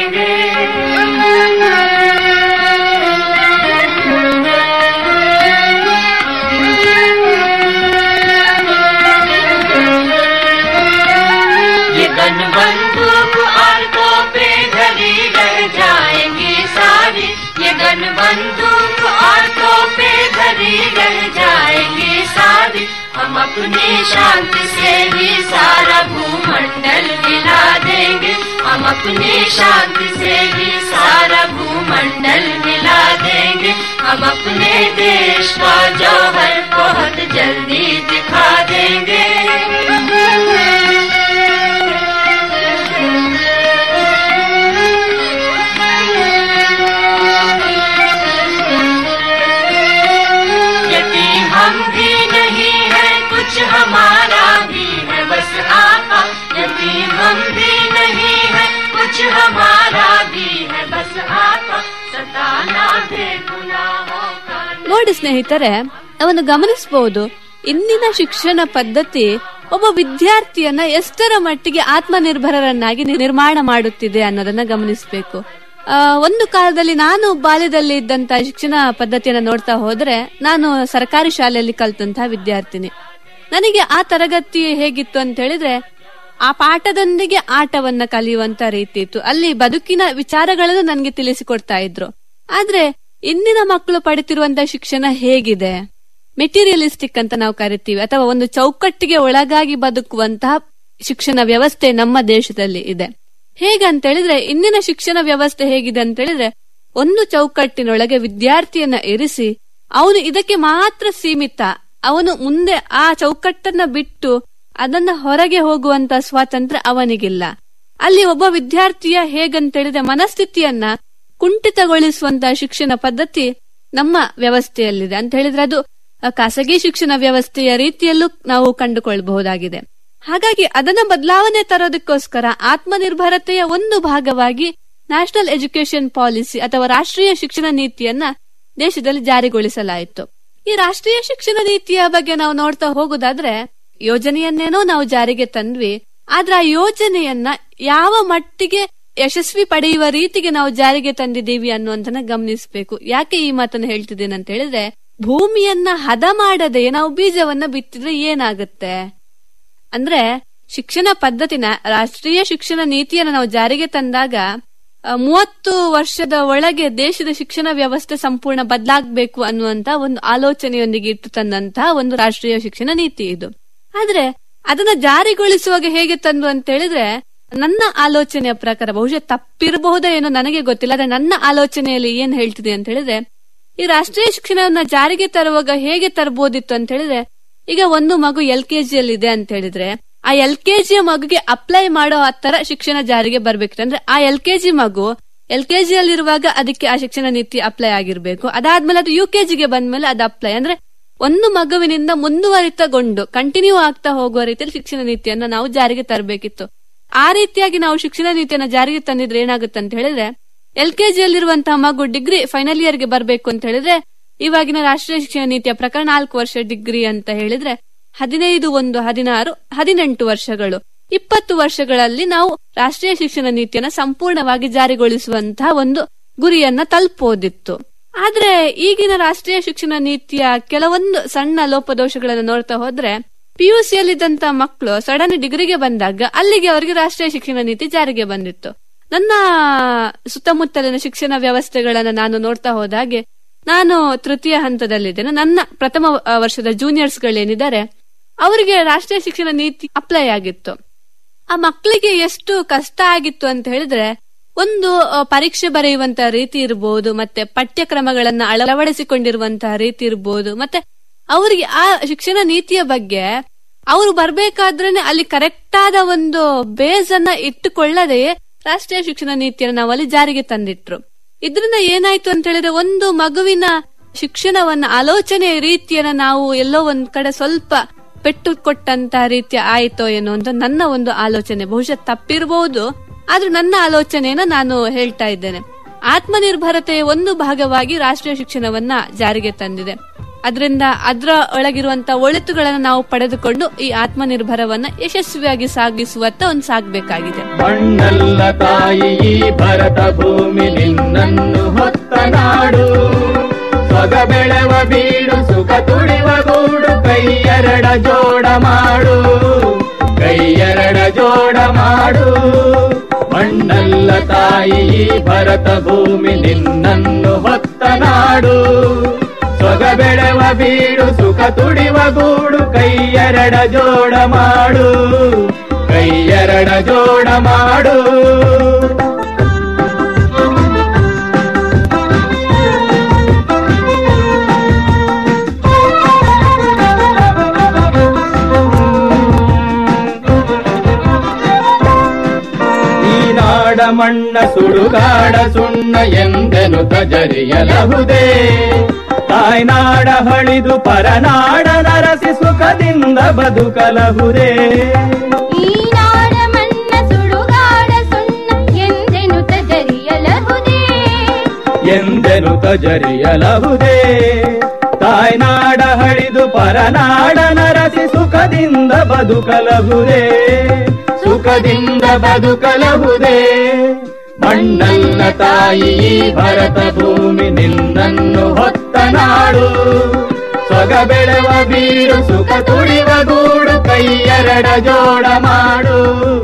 देंगे ये गन बंदूक और तोपे घड़ी रह जाएंगी सारी ये गन बंदूक और तोपे घड़ी रह जाएंगी सारी हम अपनी शांति से ही सारा भूमंडल मिला देंगे हम अपनी शांति से ही सारा भूमंडल मिला देंगे हम अपने देश का जौहर बहुत जल्दी दिखा देंगे यतीम हम भी नहीं है कुछ हमारा भी है बस आपा यतीम हम भी नहीं है कुछ हमारा भी है बस आपा सताना दे गुनाहों का ನೋಡಿ ಸ್ನೇಹಿತರೆ ಅವನು ಗಮನಿಸಬಹುದು ಇಂದಿನ ಶಿಕ್ಷಣ ಪದ್ಧತಿ ಒಬ್ಬ ವಿದ್ಯಾರ್ಥಿಯನ್ನ ಎಷ್ಟರ ಮಟ್ಟಿಗೆ ಆತ್ಮನಿರ್ಭರರನ್ನಾಗಿ ನಿ- ನಿರ್ಮಾಣ ಮಾಡುತ್ತಿದೆ ಅನ್ನೋದನ್ನ ಗಮನಿಸಬೇಕು ಆ, ಒಂದು ಕಾಲದಲ್ಲಿ ನಾನು ಬಾಲ್ಯದಲ್ಲಿ ಇದ್ದಂತ ಶಿಕ್ಷಣ ಪದ್ಧತಿಯನ್ನ ನೋಡ್ತಾ ಹೋದ್ರೆ ನಾನು ಸರ್ಕಾರಿ ಶಾಲೆಯಲ್ಲಿ ಕಲ್ತಂತಹ ವಿದ್ಯಾರ್ಥಿನಿ ನನಗೆ ಆ ತರಗತಿ ಹೇಗಿತ್ತು ಅಂತ ಹೇಳಿದ್ರೆ ಆ ಪಾಠದೊಂದಿಗೆ ಆಟವನ್ನ ಕಲಿಯುವಂತ ರೀತಿ ಇತ್ತು ಅಲ್ಲಿ ಬದುಕಿನ ವಿಚಾರಗಳನ್ನು ನನಗೆ ತಿಳಿಸಿಕೊಡ್ತಾ ಇದ್ರು ಆದ್ರೆ ಇಂದಿನ ಮಕ್ಕಳು ಪಡಿತಿರುವಂತಹ ಶಿಕ್ಷಣ ಹೇಗಿದೆ ಮೆಟೀರಿಯಲಿಸ್ಟಿಕ್ ಅಂತ ನಾವು ಕರಿತೀವಿ ಅಥವಾ ಒಂದು ಚೌಕಟ್ಟಿಗೆ ಒಳಗಾಗಿ ಬದುಕುವಂತಹ ಶಿಕ್ಷಣ ವ್ಯವಸ್ಥೆ ನಮ್ಮ ದೇಶದಲ್ಲಿ ಇದೆ ಹೇಗಂತ ಹೇಳಿದ್ರೆ ಇಂದಿನ ಶಿಕ್ಷಣ ವ್ಯವಸ್ಥೆ ಹೇಗಿದೆ ಅಂತ ಹೇಳಿದ್ರೆ ಒಂದು ಚೌಕಟ್ಟಿನೊಳಗೆ ವಿದ್ಯಾರ್ಥಿಯನ್ನ ಇರಿಸಿ ಅವನು ಇದಕ್ಕೆ ಮಾತ್ರ ಸೀಮಿತ ಅವನು ಮುಂದೆ ಆ ಚೌಕಟ್ಟನ್ನ ಬಿಟ್ಟು ಅದನ್ನ ಹೊರಗೆ ಹೋಗುವಂತ ಸ್ವಾತಂತ್ರ್ಯ ಅವನಿಗಿಲ್ಲ ಅಲ್ಲಿ ಒಬ್ಬ ವಿದ್ಯಾರ್ಥಿಯ ಹೇಗಂತ ಹೇಳಿದ್ರೆ ಮನಸ್ಥಿತಿಯನ್ನ ಕುಂಠಿತಗೊಳಿಸುವಂತಹ ಶಿಕ್ಷಣ ಪದ್ಧತಿ ನಮ್ಮ ವ್ಯವಸ್ಥೆಯಲ್ಲಿದೆ ಅಂತ ಹೇಳಿದ್ರೆ ಅದು ಆ, ಖಾಸಗಿ ಶಿಕ್ಷಣ ವ್ಯವಸ್ಥೆಯ ರೀತಿಯಲ್ಲೂ ನಾವು ಕಂಡುಕೊಳ್ಳಬಹುದಾಗಿದೆ ಹಾಗಾಗಿ ಅದನ್ನ ಬದಲಾವಣೆ ತರೋದಕ್ಕೋಸ್ಕರ ಆತ್ಮನಿರ್ಭರತೆಯ ಒಂದು ಭಾಗವಾಗಿ ನ್ಯಾಷನಲ್ ಎಜುಕೇಶನ್ ಪಾಲಿಸಿ ಅಥವಾ ರಾಷ್ಟ್ರೀಯ ಶಿಕ್ಷಣ ನೀತಿಯನ್ನ ದೇಶದಲ್ಲಿ ಜಾರಿಗೊಳಿಸಲಾಯಿತು ಈ ರಾಷ್ಟ್ರೀಯ ಶಿಕ್ಷಣ ನೀತಿಯ ಬಗ್ಗೆ ನಾವು ನೋಡ್ತಾ ಹೋಗುದಾದ್ರೆ ಯೋಜನೆಯನ್ನೇನೋ ನಾವು ಜಾರಿಗೆ ತಂದ್ವಿ ಆದ್ರೆ ಆ ಯೋಜನೆಯನ್ನ ಯಾವ ಮಟ್ಟಿಗೆ ಯಶಸ್ವಿ ಪಡೆಯುವ ರೀತಿಗೆ ನಾವು ಜಾರಿಗೆ ತಂದಿದ್ದೀವಿ ಅನ್ನುವಂತನ ಗಮನಿಸಬೇಕು ಯಾಕೆ ಈ ಮಾತನ್ನ ಹೇಳ್ತಿದ್ದೇನೆ ಅಂತ ಹೇಳಿದ್ರೆ ಭೂಮಿಯನ್ನ ಹದ ಮಾಡದೆ ನಾವು ಬೀಜವನ್ನ ಬಿತ್ತಿದ್ರೆ ಏನಾಗುತ್ತೆ ಅಂದ್ರೆ ಶಿಕ್ಷಣ ಪದ್ಧತಿನ ರಾಷ್ಟ್ರೀಯ ಶಿಕ್ಷಣ ನೀತಿಯನ್ನು ನಾವು ಜಾರಿಗೆ ತಂದಾಗ ಆ, ಮೂವತ್ತು ವರ್ಷದ ಒಳಗೆ ದೇಶದ ಶಿಕ್ಷಣ ವ್ಯವಸ್ಥೆ ಸಂಪೂರ್ಣ ಬದಲಾಗಬೇಕು ಅನ್ನುವಂತ ಒಂದು ಆಲೋಚನೆಯೊಂದಿಗೆ ಇಟ್ಟು ತಂದಂತಹ ಒಂದು ರಾಷ್ಟ್ರೀಯ ಶಿಕ್ಷಣ ನೀತಿ ಇದು ಆದ್ರೆ ಅದನ್ನ ಜಾರಿಗೊಳಿಸುವಾಗ ಹೇಗೆ ತಂದು ಅಂತ ಹೇಳಿದ್ರೆ ನನ್ನ ಆಲೋಚನೆಯ ಪ್ರಕಾರ ಬಹುಶಃ ತಪ್ಪಿರಬಹುದೋ ಏನೋ ನನಗೆ ಗೊತ್ತಿಲ್ಲ ಆದ್ರೆ ನನ್ನ ಆಲೋಚನೆಯಲ್ಲಿ ಏನ್ ಹೇಳ್ತಿದೆ ಅಂತ ಹೇಳಿದ್ರೆ ಈ ರಾಷ್ಟ್ರೀಯ ಶಿಕ್ಷಣವನ್ನ ಜಾರಿಗೆ ತರುವಾಗ ಹೇಗೆ ತರಬಹುದಿತ್ತು ಅಂತ ಹೇಳಿದ್ರೆ ಈಗ ಒಂದು ಮಗು ಎಲ್ ಕೆ ಜಿಯಲ್ಲಿ ಇದೆ ಅಂತ ಹೇಳಿದ್ರೆ ಆ ಎಲ್ ಕೆ ಜಿಯ ಮಗುಗೆ ಅಪ್ಲೈ ಮಾಡೋ ಆ ತರ ಶಿಕ್ಷಣ ಜಾರಿಗೆ ಬರ್ಬೇಕಿತ್ತು ಅಂದ್ರೆ ಆ ಎಲ್ ಕೆ ಜಿ ಮಗು ಎಲ್ ಕೆ ಜಿಯಲ್ಲಿರುವಾಗ ಅದಕ್ಕೆ ಆ ಶಿಕ್ಷಣ ನೀತಿ ಅಪ್ಲೈ ಆಗಿರ್ಬೇಕು ಅದಾದ್ಮೇಲೆ ಅದು ಯು ಕೆ ಜಿಗೆ ಬಂದ್ಮೇಲೆ ಅದು ಅಪ್ಲೈ ಅಂದ್ರೆ ಒಂದು ಮಗುವಿನಿಂದ ಮುಂದುವರಿತಗೊಂಡು ಕಂಟಿನ್ಯೂ ಆಗ್ತಾ ಹೋಗುವ ರೀತಿಯಲ್ಲಿ ಶಿಕ್ಷಣ ನೀತಿಯನ್ನ ನಾವು ಜಾರಿಗೆ ತರಬೇಕಿತ್ತು ಆ ರೀತಿಯಾಗಿ ನಾವು ಶಿಕ್ಷಣ ನೀತಿಯನ್ನ ಜಾರಿಗೆ ತಂದಿದ್ರೆ ಏನಾಗುತ್ತೆ ಅಂತ ಹೇಳಿದ್ರೆ ಎಲ್ ಕೆ ಜಿಯಲ್ಲಿರುವಂತಹ ಮಗು ಡಿಗ್ರಿ ಫೈನಲ್ ಇಯರ್ ಗೆ ಬರ್ಬೇಕು ಅಂತ ಹೇಳಿದ್ರೆ ಇವಾಗಿನ ರಾಷ್ಟ್ರೀಯ ಶಿಕ್ಷಣ ನೀತಿಯ ಪ್ರಕಾರ ನಾಲ್ಕು ವರ್ಷ ಡಿಗ್ರಿ ಅಂತ ಹೇಳಿದ್ರೆ ಹದಿನೈದು ಒಂದು ಹದಿನಾರು ಹದಿನೆಂಟು ವರ್ಷಗಳು ಇಪ್ಪತ್ತು ವರ್ಷಗಳಲ್ಲಿ ನಾವು ರಾಷ್ಟ್ರೀಯ ಶಿಕ್ಷಣ ನೀತಿಯನ್ನ ಸಂಪೂರ್ಣವಾಗಿ ಜಾರಿಗೊಳಿಸುವಂತಹ ಒಂದು ಗುರಿಯನ್ನ ತಲುಪೋದಿತ್ತು ಆದ್ರೆ ಈಗಿನ ರಾಷ್ಟ್ರೀಯ ಶಿಕ್ಷಣ ನೀತಿಯ ಕೆಲವೊಂದು ಸಣ್ಣ ಲೋಪದೋಷಗಳನ್ನು ನೋಡ್ತಾ ಹೋದ್ರೆ ಪಿಯುಸಿಯಲ್ಲಿದ್ದಂತ ಮಕ್ಕಳು ಸಡನ್ ಡಿಗ್ರಿಗೆ ಬಂದಾಗ ಅಲ್ಲಿಗೆ ಅವರಿಗೆ ರಾಷ್ಟ್ರೀಯ ಶಿಕ್ಷಣ ನೀತಿ ಜಾರಿಗೆ ಬಂದಿತ್ತು ನನ್ನ ಸುತ್ತಮುತ್ತಲಿನ ಶಿಕ್ಷಣ ವ್ಯವಸ್ಥೆಗಳನ್ನ ನಾನು ನೋಡ್ತಾ ಹೋದಾಗೆ ನಾನು ತೃತೀಯ ಹಂತದಲ್ಲಿದ್ದೇನೆ ನನ್ನ ಪ್ರಥಮ ಆ, ವರ್ಷದ ಜೂನಿಯರ್ಸ್ ಗಳೇನಿದ್ದಾರೆ ಅವರಿಗೆ ರಾಷ್ಟ್ರೀಯ ಶಿಕ್ಷಣ ನೀತಿ ಅಪ್ಲೈ ಆಗಿತ್ತು ಆ ಮಕ್ಕಳಿಗೆ ಎಷ್ಟು ಕಷ್ಟ ಆಗಿತ್ತು ಅಂತ ಹೇಳಿದ್ರೆ ಒಂದು ಆ, ಪರೀಕ್ಷೆ ಬರೆಯುವಂತಹ ರೀತಿ ಇರಬಹುದು ಮತ್ತೆ ಪಠ್ಯಕ್ರಮಗಳನ್ನ ಅಳವಡಿಸಿಕೊಂಡಿರುವಂತಹ ರೀತಿ ಇರಬಹುದು ಮತ್ತೆ ಅವರಿಗೆ ಆ ಶಿಕ್ಷಣ ನೀತಿಯ ಬಗ್ಗೆ ಅವರು ಬರ್ಬೇಕಾದ್ರೇನೆ ಅಲ್ಲಿ ಕರೆಕ್ಟ್ ಆದ ಒಂದು ಬೇಸ್ ಅನ್ನ ಇಟ್ಟುಕೊಳ್ಳದೆಯೇ ರಾಷ್ಟ್ರೀಯ ಶಿಕ್ಷಣ ನೀತಿಯನ್ನು ನಾವು ಅಲ್ಲಿ ಜಾರಿಗೆ ತಂದಿಟ್ರು ಇದರಿಂದ ಏನಾಯ್ತು ಅಂತ ಹೇಳಿದ್ರೆ ಒಂದು ಮಗುವಿನ ಶಿಕ್ಷಣವನ್ನ ಆಲೋಚನೆ ರೀತಿಯನ್ನ ನಾವು ಎಲ್ಲೋ ಒಂದ್ ಕಡೆ ಸ್ವಲ್ಪ ಪೆಟ್ಟು ಕೊಟ್ಟಂತ ರೀತಿ ಆಯ್ತೋ ಏನೋ ಅಂತ ನನ್ನ ಒಂದು ಆಲೋಚನೆ ಬಹುಶಃ ತಪ್ಪಿರಬಹುದು ಆದ್ರೂ ನನ್ನ ಆಲೋಚನೆಯನ್ನ ನಾನು ಹೇಳ್ತಾ ಇದ್ದೇನೆ ಆತ್ಮನಿರ್ಭರತೆಯ ಒಂದು ಭಾಗವಾಗಿ ರಾಷ್ಟ್ರೀಯ ಶಿಕ್ಷಣವನ್ನ ಜಾರಿಗೆ ತಂದಿದೆ ಅದರಿಂದ ಅದರ ಒಳಗಿರುವಂತಹ ಒಳಿತುಗಳನ್ನು ನಾವು ಪಡೆದುಕೊಂಡು ಈ ಆತ್ಮನಿರ್ಭರವನ್ನ ಯಶಸ್ವಿಯಾಗಿ ಸಾಗಿಸುವತ್ತ ಒಂದು ಸಾಗಬೇಕಾಗಿದೆ ಮಣ್ಣಲ್ಲ ತಾಯಿ ಈ ಭರತ ಭೂಮಿ ನಿನ್ನನ್ನು ಹೊತ್ತ ನಾಡು ಸೊಗ ಬೆಳೆವ ಬೀಡು ಸುಖ ತುಳಿವ ಗೂಡು ಕೈಯರಡ ಜೋಡ ಮಾಡು ಕೈಯರಡ ಜೋಡ ಮಾಡು ಮಣ್ಣಲ್ಲ ತಾಯಿ ಈ ಭರತ ಭೂಮಿ ನಿನ್ನನ್ನು ಹೊತ್ತ ನಾಡು ಸೊಗ ಬೆಳೆವ ಬೀಡು ಸುಖ ತುಡಿವ ಗೂಡು ಕೈಯರಡ ಜೋಡ ಮಾಡು ಕೈಯರಡ ಜೋಡ ಮಾಡು ಈ ನಾಡ ಮಣ್ಣ ಸುಡುಗಾಡ ಸುಣ್ಣ ಎಂದೆನು ತಜರಿಯಲಹುದೇ ತಾಯ್ನಾಡ ಹಳಿದು ಪರನಾಡ ನರಸಿ ಸುಖದಿಂದ ಬದುಕಲಹುದೇ ಈ ನಾಡ ಮಣ್ಣ ಸುಡುಗಾಡ ಸುಣ್ಣ ಎಂದೆನು ತಜರಿಯಲಹುದೇ ಎಂದೆನು ತಜರಿಯಲಹುದೇ ತಾಯ್ನಾಡ ಹಳಿದು ಪರನಾಡ ನರಸಿ ಸುಖದಿಂದ ಬದುಕಲಹುದೇ ಸುಖದಿಂದ ಬದುಕಲಹುದೇ ಮಣ್ಣಲ್ಲ ತಾಯಿ ಈ ಭರತ ಭೂಮಿ ನಿನ್ನನ್ನು ಹೊತ್ತ ನಾಡು ಸೊಗ ಬೆಳೆವ ಬೀರು ಸುಖ ತುಳಿವ ಗೂಡು ಕೈಯರಡ ಜೋಡ ಮಾಡು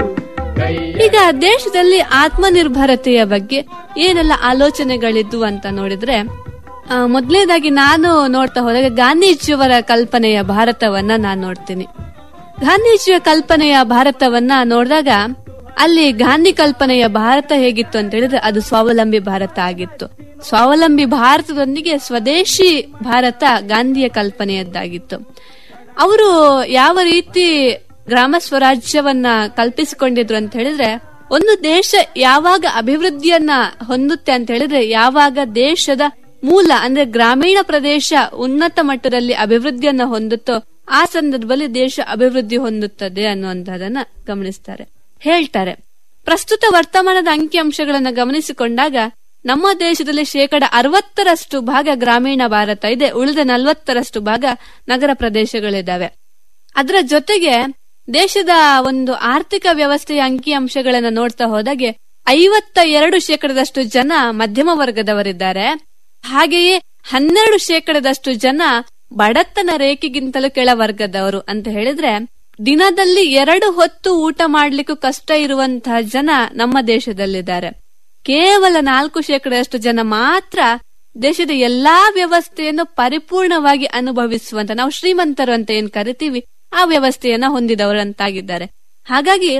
ಈಗ ದೇಶದಲ್ಲಿ ಆತ್ಮನಿರ್ಭರತೆಯ ಬಗ್ಗೆ ಏನೆಲ್ಲ ಆಲೋಚನೆಗಳಿದ್ವು ಅಂತ ನೋಡಿದ್ರೆ ಆ, ಮೊದಲನೇದಾಗಿ ನಾನು ನೋಡ್ತಾ ಹೋದಾಗ ಗಾಂಧೀಜಿಯವರ ಕಲ್ಪನೆಯ ಭಾರತವನ್ನ ನಾನು ನೋಡ್ತೀನಿ ಗಾಂಧೀಜಿಯ ಕಲ್ಪನೆಯ ಭಾರತವನ್ನ ನೋಡಿದಾಗ ಅಲ್ಲಿ ಗಾಂಧಿ ಕಲ್ಪನೆಯ ಭಾರತ ಹೇಗಿತ್ತು ಅಂತ ಹೇಳಿದ್ರೆ ಅದು ಸ್ವಾವಲಂಬಿ ಭಾರತ ಆಗಿತ್ತು ಸ್ವಾವಲಂಬಿ ಭಾರತದೊಂದಿಗೆ ಸ್ವದೇಶಿ ಭಾರತ ಗಾಂಧಿಯ ಕಲ್ಪನೆಯದ್ದಾಗಿತ್ತು ಅವರು ಯಾವ ರೀತಿ ಗ್ರಾಮ ಸ್ವರಾಜ್ಯವನ್ನ ಕಲ್ಪಿಸಿಕೊಂಡಿದ್ರು ಅಂತ ಹೇಳಿದ್ರೆ ಒಂದು ದೇಶ ಯಾವಾಗ ಅಭಿವೃದ್ಧಿಯನ್ನ ಹೊಂದುತ್ತೆ ಅಂತ ಹೇಳಿದ್ರೆ ಯಾವಾಗ ದೇಶದ ಮೂಲ ಅಂದ್ರೆ ಗ್ರಾಮೀಣ ಪ್ರದೇಶ ಉನ್ನತ ಮಟ್ಟದಲ್ಲಿ ಅಭಿವೃದ್ಧಿಯನ್ನ ಹೊಂದುತ್ತೋ ಆ ಸಂದರ್ಭದಲ್ಲಿ ದೇಶ ಅಭಿವೃದ್ಧಿ ಹೊಂದುತ್ತದೆ ಅನ್ನುವಂತಹದನ್ನ ಗಮನಿಸ್ತಾರೆ ಹೇಳ್ತಾರೆ ಪ್ರಸ್ತುತ ವರ್ತಮಾನದ ಅಂಕಿಅಂಶಗಳನ್ನ ಗಮನಿಸಿಕೊಂಡಾಗ ನಮ್ಮ ದೇಶದಲ್ಲಿ ಶೇಕಡ ಅರವತ್ತರಷ್ಟು ಭಾಗ ಗ್ರಾಮೀಣ ಭಾರತ ಇದೆ ಉಳಿದ ನಲವತ್ತರಷ್ಟು ಭಾಗ ನಗರ ಪ್ರದೇಶಗಳಿದ್ದಾವೆ ಅದರ ಜೊತೆಗೆ ದೇಶದ ಒಂದು ಆರ್ಥಿಕ ವ್ಯವಸ್ಥೆಯ ಅಂಕಿಅಂಶಗಳನ್ನ ನೋಡ್ತಾ ಹೋದಾಗೆ ಐವತ್ತ ಎರಡು ಶೇಕಡದಷ್ಟು ಜನ ಮಧ್ಯಮ ವರ್ಗದವರಿದ್ದಾರೆ ಹಾಗೆಯೇ ಹನ್ನೆರಡು ಶೇಕಡದಷ್ಟು ಜನ ಬಡತನ ರೇಖೆಗಿಂತಲೂ ಕೆಳ ವರ್ಗದವರು ಅಂತ ಹೇಳಿದ್ರೆ ದಿನದಲ್ಲಿ ಎರಡು ಹೊತ್ತು ಊಟ ಮಾಡ್ಲಿಕ್ಕೂ ಕಷ್ಟ ಇರುವಂತಹ ಜನ ನಮ್ಮ ದೇಶದಲ್ಲಿದ್ದಾರೆ ಕೇವಲ ನಾಲ್ಕು ಶೇಕಡದಷ್ಟು ಜನ ಮಾತ್ರ ದೇಶದ ಎಲ್ಲಾ ವ್ಯವಸ್ಥೆಯನ್ನು ಪರಿಪೂರ್ಣವಾಗಿ ಅನುಭವಿಸುವಂತ ನಾವು ಶ್ರೀಮಂತರು ಅಂತ ಏನ್ ಕರಿತೀವಿ ಆ ವ್ಯವಸ್ಥೆಯನ್ನ ಹೊಂದಿದವರು ಅಂತಾಗಿದ್ದಾರೆ ಹಾಗಾಗಿ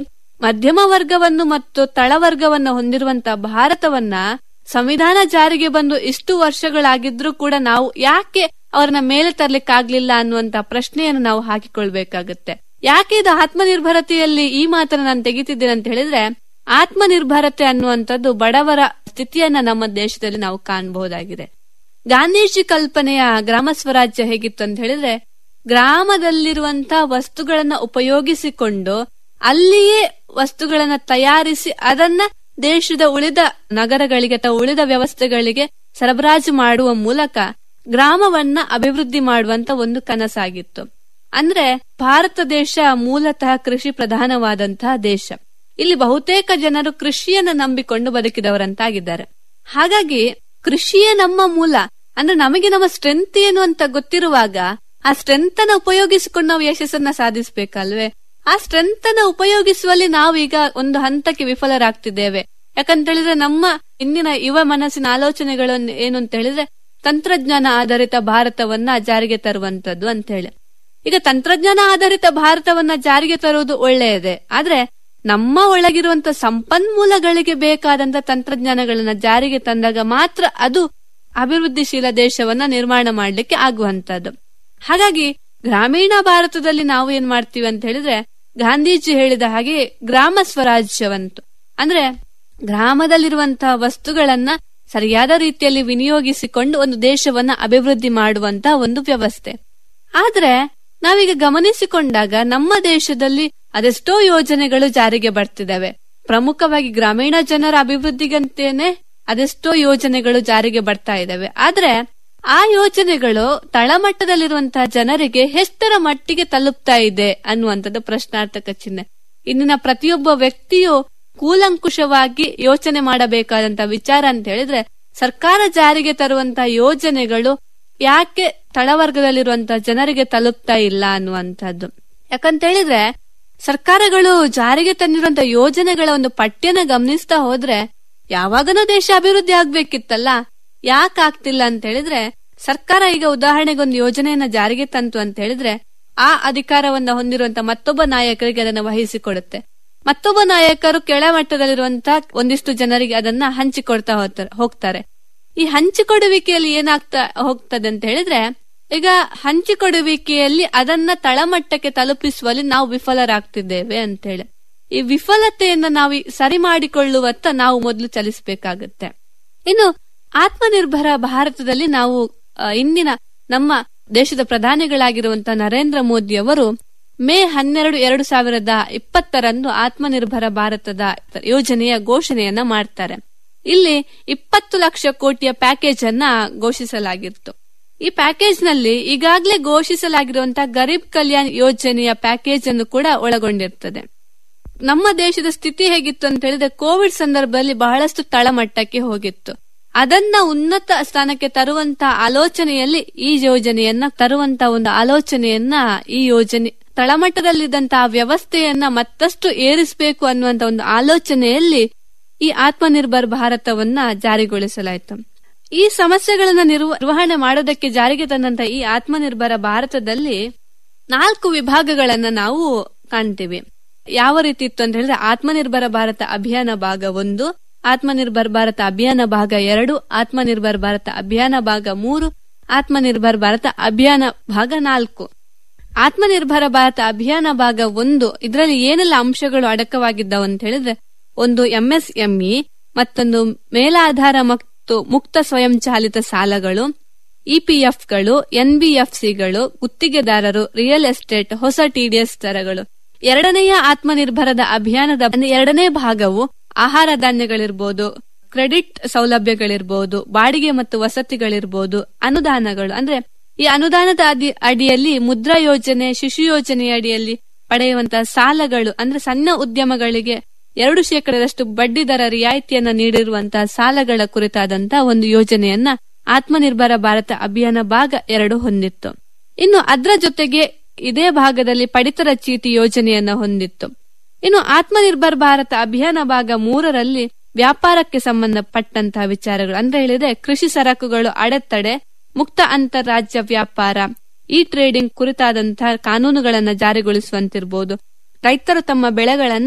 ಮಧ್ಯಮ ವರ್ಗವನ್ನು ಮತ್ತು ತಳವರ್ಗವನ್ನು ಹೊಂದಿರುವಂತಹ ಭಾರತವನ್ನ ಸಂವಿಧಾನ ಜಾರಿಗೆ ಬಂದು ಇಷ್ಟು ವರ್ಷಗಳಾಗಿದ್ರೂ ಕೂಡ ನಾವು ಯಾಕೆ ಅವರನ್ನ ಮೇಲೆ ತರ್ಲಿಕ್ಕಾಗ್ಲಿಲ್ಲ ಅನ್ನುವಂತ ಪ್ರಶ್ನೆಯನ್ನು ನಾವು ಹಾಕಿಕೊಳ್ಬೇಕಾಗತ್ತೆ ಯಾಕೆ ಇದು ಆತ್ಮನಿರ್ಭರತೆಯಲ್ಲಿ ಈ ಮಾತನ್ನ ನಾನು ತೆಗಿತಿದ್ದೇನೆ ಅಂತ ಹೇಳಿದ್ರೆ ಆತ್ಮನಿರ್ಭರತೆ ಅನ್ನುವಂಥದ್ದು ಬಡವರ ಸ್ಥಿತಿಯನ್ನ ನಮ್ಮ ದೇಶದಲ್ಲಿ ನಾವು ಕಾಣಬಹುದಾಗಿದೆ ಗಾಂಧೀಜಿ ಕಲ್ಪನೆಯ ಗ್ರಾಮ ಸ್ವರಾಜ್ಯ ಹೇಗಿತ್ತು ಅಂತ ಹೇಳಿದ್ರೆ ಗ್ರಾಮದಲ್ಲಿರುವಂತಹ ವಸ್ತುಗಳನ್ನ ಉಪಯೋಗಿಸಿಕೊಂಡು ಅಲ್ಲಿಯೇ ವಸ್ತುಗಳನ್ನ ತಯಾರಿಸಿ ಅದನ್ನ ದೇಶದ ಉಳಿದ ನಗರಗಳಿಗೆ ಅಥವಾ ಉಳಿದ ವ್ಯವಸ್ಥೆಗಳಿಗೆ ಸರಬರಾಜು ಮಾಡುವ ಮೂಲಕ ಗ್ರಾಮವನ್ನ ಅಭಿವೃದ್ಧಿ ಮಾಡುವಂತ ಒಂದು ಕನಸಾಗಿತ್ತು ಅಂದ್ರೆ ಭಾರತ ದೇಶ ಮೂಲತಃ ಕೃಷಿ ಪ್ರಧಾನವಾದಂತಹ ದೇಶ ಇಲ್ಲಿ ಬಹುತೇಕ ಜನರು ಕೃಷಿಯನ್ನ ನಂಬಿಕೊಂಡು ಬದುಕಿದವರಂತಾಗಿದ್ದಾರೆ ಹಾಗಾಗಿ ಕೃಷಿಯೇ ನಮ್ಮ ಮೂಲ ಅಂದ್ರೆ ನಮಗೆ ನಮ್ಮ ಸ್ಟ್ರೆಂತ್ ಏನು ಅಂತ ಗೊತ್ತಿರುವಾಗ ಆ ಸ್ಟ್ರೆಂತ್ ಅನ್ನ ಉಪಯೋಗಿಸಿಕೊಂಡು ನಾವು ಯಶಸ್ಸನ್ನ ಸಾಧಿಸಬೇಕಲ್ವೇ ಆ ಸ್ಟ್ರೆಂತ್ ಅನ್ನ ಉಪಯೋಗಿಸುವಲ್ಲಿ ನಾವೀಗ ಒಂದು ಹಂತಕ್ಕೆ ವಿಫಲರಾಗ್ತಿದ್ದೇವೆ ಯಾಕಂತ ಹೇಳಿದ್ರೆ ನಮ್ಮ ಇಂದಿನ ಯುವ ಮನಸ್ಸಿನ ಆಲೋಚನೆಗಳು ಏನು ಅಂತ ಹೇಳಿದ್ರೆ ತಂತ್ರಜ್ಞಾನ ಆಧಾರಿತ ಭಾರತವನ್ನ ಜಾರಿಗೆ ತರುವಂತದ್ದು ಅಂತ ಹೇಳಿ ಈಗ ತಂತ್ರಜ್ಞಾನ ಆಧಾರಿತ ಭಾರತವನ್ನ ಜಾರಿಗೆ ತರುವುದು ಒಳ್ಳೆಯದೇ ಆದ್ರೆ ನಮ್ಮ ಒಳಗಿರುವಂತ ಸಂಪನ್ಮೂಲಗಳಿಗೆ ಬೇಕಾದಂತ ತಂತ್ರಜ್ಞಾನಗಳನ್ನ ಜಾರಿಗೆ ತಂದಾಗ ಮಾತ್ರ ಅದು ಅಭಿವೃದ್ಧಿಶೀಲ ದೇಶವನ್ನ ನಿರ್ಮಾಣ ಮಾಡಲಿಕ್ಕೆ ಆಗುವಂತದ್ದು ಹಾಗಾಗಿ ಗ್ರಾಮೀಣ ಭಾರತದಲ್ಲಿ ನಾವು ಏನ್ ಮಾಡ್ತೀವಿ ಅಂತ ಹೇಳಿದ್ರೆ ಗಾಂಧೀಜಿ ಹೇಳಿದ ಹಾಗೆ ಗ್ರಾಮ ಸ್ವರಾಜ್ಯವಂತು ಅಂದ್ರೆ ಗ್ರಾಮದಲ್ಲಿರುವಂತಹ ವಸ್ತುಗಳನ್ನ ಸರಿಯಾದ ರೀತಿಯಲ್ಲಿ ವಿನಿಯೋಗಿಸಿಕೊಂಡು ಒಂದು ದೇಶವನ್ನ ಅಭಿವೃದ್ಧಿ ಮಾಡುವಂತಹ ಒಂದು ವ್ಯವಸ್ಥೆ ಆದ್ರೆ ನಾವೀಗ ಗಮನಿಸಿಕೊಂಡಾಗ ನಮ್ಮ ದೇಶದಲ್ಲಿ ಅದೆಷ್ಟೋ ಯೋಜನೆಗಳು ಜಾರಿಗೆ ಬರ್ತಿದ್ದಾವೆ ಪ್ರಮುಖವಾಗಿ ಗ್ರಾಮೀಣ ಜನರ ಅಭಿವೃದ್ಧಿಗಂತೇನೆ ಅದೆಷ್ಟೋ ಯೋಜನೆಗಳು ಜಾರಿಗೆ ಬರ್ತಾ ಇದಾವೆ ಆದ್ರೆ ಆ ಯೋಜನೆಗಳು ತಳಮಟ್ಟದಲ್ಲಿರುವಂತಹ ಜನರಿಗೆ ಎಷ್ಟರ ಮಟ್ಟಿಗೆ ತಲುಪ್ತಾ ಇದೆ ಅನ್ನುವಂಥದ್ದು ಪ್ರಶ್ನಾರ್ಥಕ ಚಿಹ್ನೆ ಇಂದಿನ ಪ್ರತಿಯೊಬ್ಬ ವ್ಯಕ್ತಿಯು ಕೂಲಂಕುಷವಾಗಿ ಯೋಚನೆ ಮಾಡಬೇಕಾದಂತ ವಿಚಾರ ಅಂತ ಹೇಳಿದ್ರೆ ಸರ್ಕಾರ ಜಾರಿಗೆ ತರುವಂತಹ ಯೋಜನೆಗಳು ಯಾಕೆ ತಳವರ್ಗದಲ್ಲಿರುವಂತಹ ಜನರಿಗೆ ತಲುಪ್ತಾ ಇಲ್ಲ ಅನ್ನುವಂಥದ್ದು ಯಾಕಂತ ಹೇಳಿದ್ರೆ ಸರ್ಕಾರಗಳು ಜಾರಿಗೆ ತಂದಿರುವಂತಹ ಯೋಜನೆಗಳ ಒಂದು ಪಠ್ಯನ ಗಮನಿಸ್ತಾ ಹೋದ್ರೆ ಯಾವಾಗನೂ ದೇಶ ಅಭಿವೃದ್ಧಿ ಆಗ್ಬೇಕಿತ್ತಲ್ಲ ಯಾಕೆ ಆಗ್ತಿಲ್ಲ ಅಂತ ಹೇಳಿದ್ರೆ ಸರ್ಕಾರ ಈಗ ಉದಾಹರಣೆಗೆ ಒಂದು ಯೋಜನೆಯನ್ನ ಜಾರಿಗೆ ತಂತು ಅಂತ ಹೇಳಿದ್ರೆ ಆ ಅಧಿಕಾರವನ್ನ ಹೊಂದಿರುವಂತ ಮತ್ತೊಬ್ಬ ನಾಯಕರಿಗೆ ಅದನ್ನ ವಹಿಸಿಕೊಡುತ್ತೆ ಮತ್ತೊಬ್ಬ ನಾಯಕರು ಕೆಳಮಟ್ಟದಲ್ಲಿರುವಂತಹ ಒಂದಿಷ್ಟು ಜನರಿಗೆ ಅದನ್ನ ಹಂಚಿಕೊಡ್ತಾ ಹೋಗ್ತಾರೆ ಈ ಹಂಚಿಕೊಡುವಿಕೆಯಲ್ಲಿ ಏನಾಗ್ತಾ ಹೋಗ್ತದೆ ಅಂತ ಹೇಳಿದ್ರೆ ಈಗ ಹಂಚಿಕೊಡುವಿಕೆಯಲ್ಲಿ ಅದನ್ನ ತಳಮಟ್ಟಕ್ಕೆ ತಲುಪಿಸುವಲ್ಲಿ ನಾವು ವಿಫಲರಾಗ್ತಿದ್ದೇವೆ ಅಂತ ಹೇಳಿ ಈ ವಿಫಲತೆಯನ್ನ ನಾವು ಸರಿ ಮಾಡಿಕೊಳ್ಳುವತ್ತ ನಾವು ಮೊದಲು ಚಲಿಸಬೇಕಾಗತ್ತೆ ಇನ್ನು ಆತ್ಮನಿರ್ಭರ ಭಾರತದಲ್ಲಿ ನಾವು ಇಂದಿನ ನಮ್ಮ ದೇಶದ ಪ್ರಧಾನಿಗಳಾಗಿರುವಂತಹ ನರೇಂದ್ರ ಮೋದಿ ಅವರು ಮೇ ಹನ್ನೆರಡು ಎರಡು ಸಾವಿರದ ಇಪ್ಪತ್ತರಂದು ಆತ್ಮನಿರ್ಭರ ಭಾರತದ ಯೋಜನೆಯ ಘೋಷಣೆಯನ್ನ ಮಾಡ್ತಾರೆ ಇಲ್ಲಿ ಇಪ್ಪತ್ತು ಲಕ್ಷ ಕೋಟಿಯ ಪ್ಯಾಕೇಜ್ ಅನ್ನ ಘೋಷಿಸಲಾಗಿತ್ತು ಈ ಪ್ಯಾಕೇಜ್ ನಲ್ಲಿ ಈಗಾಗಲೇ ಘೋಷಿಸಲಾಗಿರುವಂತಹ ಗರೀಬ್ ಕಲ್ಯಾಣ್ ಯೋಜನೆಯ ಪ್ಯಾಕೇಜ್ ಅನ್ನು ಕೂಡ ಒಳಗೊಂಡಿರ್ತದೆ ನಮ್ಮ ದೇಶದ ಸ್ಥಿತಿ ಹೇಗಿತ್ತು ಅಂತ ಹೇಳಿದ್ರೆ ಕೋವಿಡ್ ಸಂದರ್ಭದಲ್ಲಿ ಬಹಳಷ್ಟು ತಳಮಟ್ಟಕ್ಕೆ ಹೋಗಿತ್ತು ಅದನ್ನ ಉನ್ನತ ಸ್ಥಾನಕ್ಕೆ ತರುವಂತ ಆಲೋಚನೆಯಲ್ಲಿ ಈ ಯೋಜನೆಯನ್ನ ತರುವಂತ ಒಂದು ಆಲೋಚನೆಯನ್ನ ಈ ಯೋಜನೆ ತಳಮಟ್ಟದಲ್ಲಿದ್ದಂತಹ ವ್ಯವಸ್ಥೆಯನ್ನ ಮತ್ತಷ್ಟು ಏರಿಸಬೇಕು ಅನ್ನುವಂತ ಒಂದು ಆಲೋಚನೆಯಲ್ಲಿ ಈ ಆತ್ಮನಿರ್ಭರ್ ಭಾರತವನ್ನ ಜಾರಿಗೊಳಿಸಲಾಯಿತು ಈ ಸಮಸ್ಯೆಗಳನ್ನ ನಿರ್ವಹಣೆ ಮಾಡೋದಕ್ಕೆ ಜಾರಿಗೆ ತಂದಂತ ಈ ಆತ್ಮನಿರ್ಭರ ಭಾರತದಲ್ಲಿ ನಾಲ್ಕು ವಿಭಾಗಗಳನ್ನ ನಾವು ಕಾಣ್ತೀವಿ ಯಾವ ರೀತಿ ಇತ್ತು ಅಂತ ಹೇಳಿದ್ರೆ ಆತ್ಮನಿರ್ಭರ ಭಾರತ ಅಭಿಯಾನ ಭಾಗ ಒಂದು ಆತ್ಮನಿರ್ಭರ್ ಭಾರತ ಅಭಿಯಾನ ಭಾಗ ಎರಡು ಆತ್ಮನಿರ್ಭರ್ ಭಾರತ ಅಭಿಯಾನ ಭಾಗ ಮೂರು ಆತ್ಮನಿರ್ಭರ್ ಭಾರತ ಅಭಿಯಾನ ಭಾಗ ನಾಲ್ಕು ಆತ್ಮನಿರ್ಭರ ಭಾರತ ಅಭಿಯಾನ ಭಾಗ ಒಂದು ಇದರಲ್ಲಿ ಏನೆಲ್ಲ ಅಂಶಗಳು ಅಡಕವಾಗಿದ್ದಾವ ಅಂತ ಹೇಳಿದ್ರೆ ಒಂದು ಎಂಎಸ್ಎಂಇ ಮತ್ತೊಂದು ಮೇಲಾಧಾರ ಮತ್ತು ಮುಕ್ತ ಸ್ವಯಂಚಾಲಿತ ಸಾಲಗಳು ಇಪಿಎಫ್ಗಳು ಎನ್ಬಿಎಫ್ಸಿಗಳು ಗುತ್ತಿಗೆದಾರರು ರಿಯಲ್ ಎಸ್ಟೇಟ್ ಹೊಸ ಟಿಡಿಎಸ್ ದರಗಳು ಎರಡನೆಯ ಆತ್ಮನಿರ್ಭರದ ಅಭಿಯಾನದ ಎರಡನೇ ಭಾಗವು ಆಹಾರ ಧಾನ್ಯಗಳಿರ್ಬೋದು ಕ್ರೆಡಿಟ್ ಸೌಲಭ್ಯಗಳಿರ್ಬೋದು ಬಾಡಿಗೆ ಮತ್ತು ವಸತಿಗಳಿರ್ಬೋದು ಅನುದಾನಗಳು ಅಂದ್ರೆ ಈ ಅನುದಾನದ ಅಡಿ ಅಡಿಯಲ್ಲಿ ಮುದ್ರಾ ಯೋಜನೆ ಶಿಶು ಯೋಜನೆಯ ಅಡಿಯಲ್ಲಿ ಪಡೆಯುವಂತಹ ಸಾಲಗಳು ಅಂದ್ರೆ ಸಣ್ಣ ಉದ್ಯಮಗಳಿಗೆ ಎರಡು ಶೇಕಡದಷ್ಟು ಬಡ್ಡಿ ದರ ರಿಯಾಯಿತಿಯನ್ನ ನೀಡಿರುವಂತಹ ಸಾಲಗಳ ಕುರಿತಾದಂತಹ ಒಂದು ಯೋಜನೆಯನ್ನ ಆತ್ಮನಿರ್ಭರ ಭಾರತ ಅಭಿಯಾನ ಭಾಗ ಎರಡು ಹೊಂದಿತ್ತು ಇನ್ನು ಅದರ ಜೊತೆಗೆ ಇದೇ ಭಾಗದಲ್ಲಿ ಪಡಿತರ ಚೀಟಿ ಯೋಜನೆಯನ್ನ ಹೊಂದಿತ್ತು ಇನ್ನು ಆತ್ಮನಿರ್ಭರ್ ಭಾರತ ಅಭಿಯಾನ ಭಾಗ ಮೂರರಲ್ಲಿ ವ್ಯಾಪಾರಕ್ಕೆ ಸಂಬಂಧಪಟ್ಟಂತಹ ವಿಚಾರಗಳು ಅಂದ್ರೆ ಹೇಳಿದ್ರೆ ಕೃಷಿ ಸರಕುಗಳು ಅಡೆತಡೆ ಮುಕ್ತ ಅಂತಾರಾಜ್ಯ ವ್ಯಾಪಾರ ಇ ಟ್ರೇಡಿಂಗ್ ಕುರಿತಾದಂತಹ ಕಾನೂನುಗಳನ್ನ ಜಾರಿಗೊಳಿಸುವಂತಿರ್ಬೋದು ರೈತರು ತಮ್ಮ ಬೆಳೆಗಳನ್ನ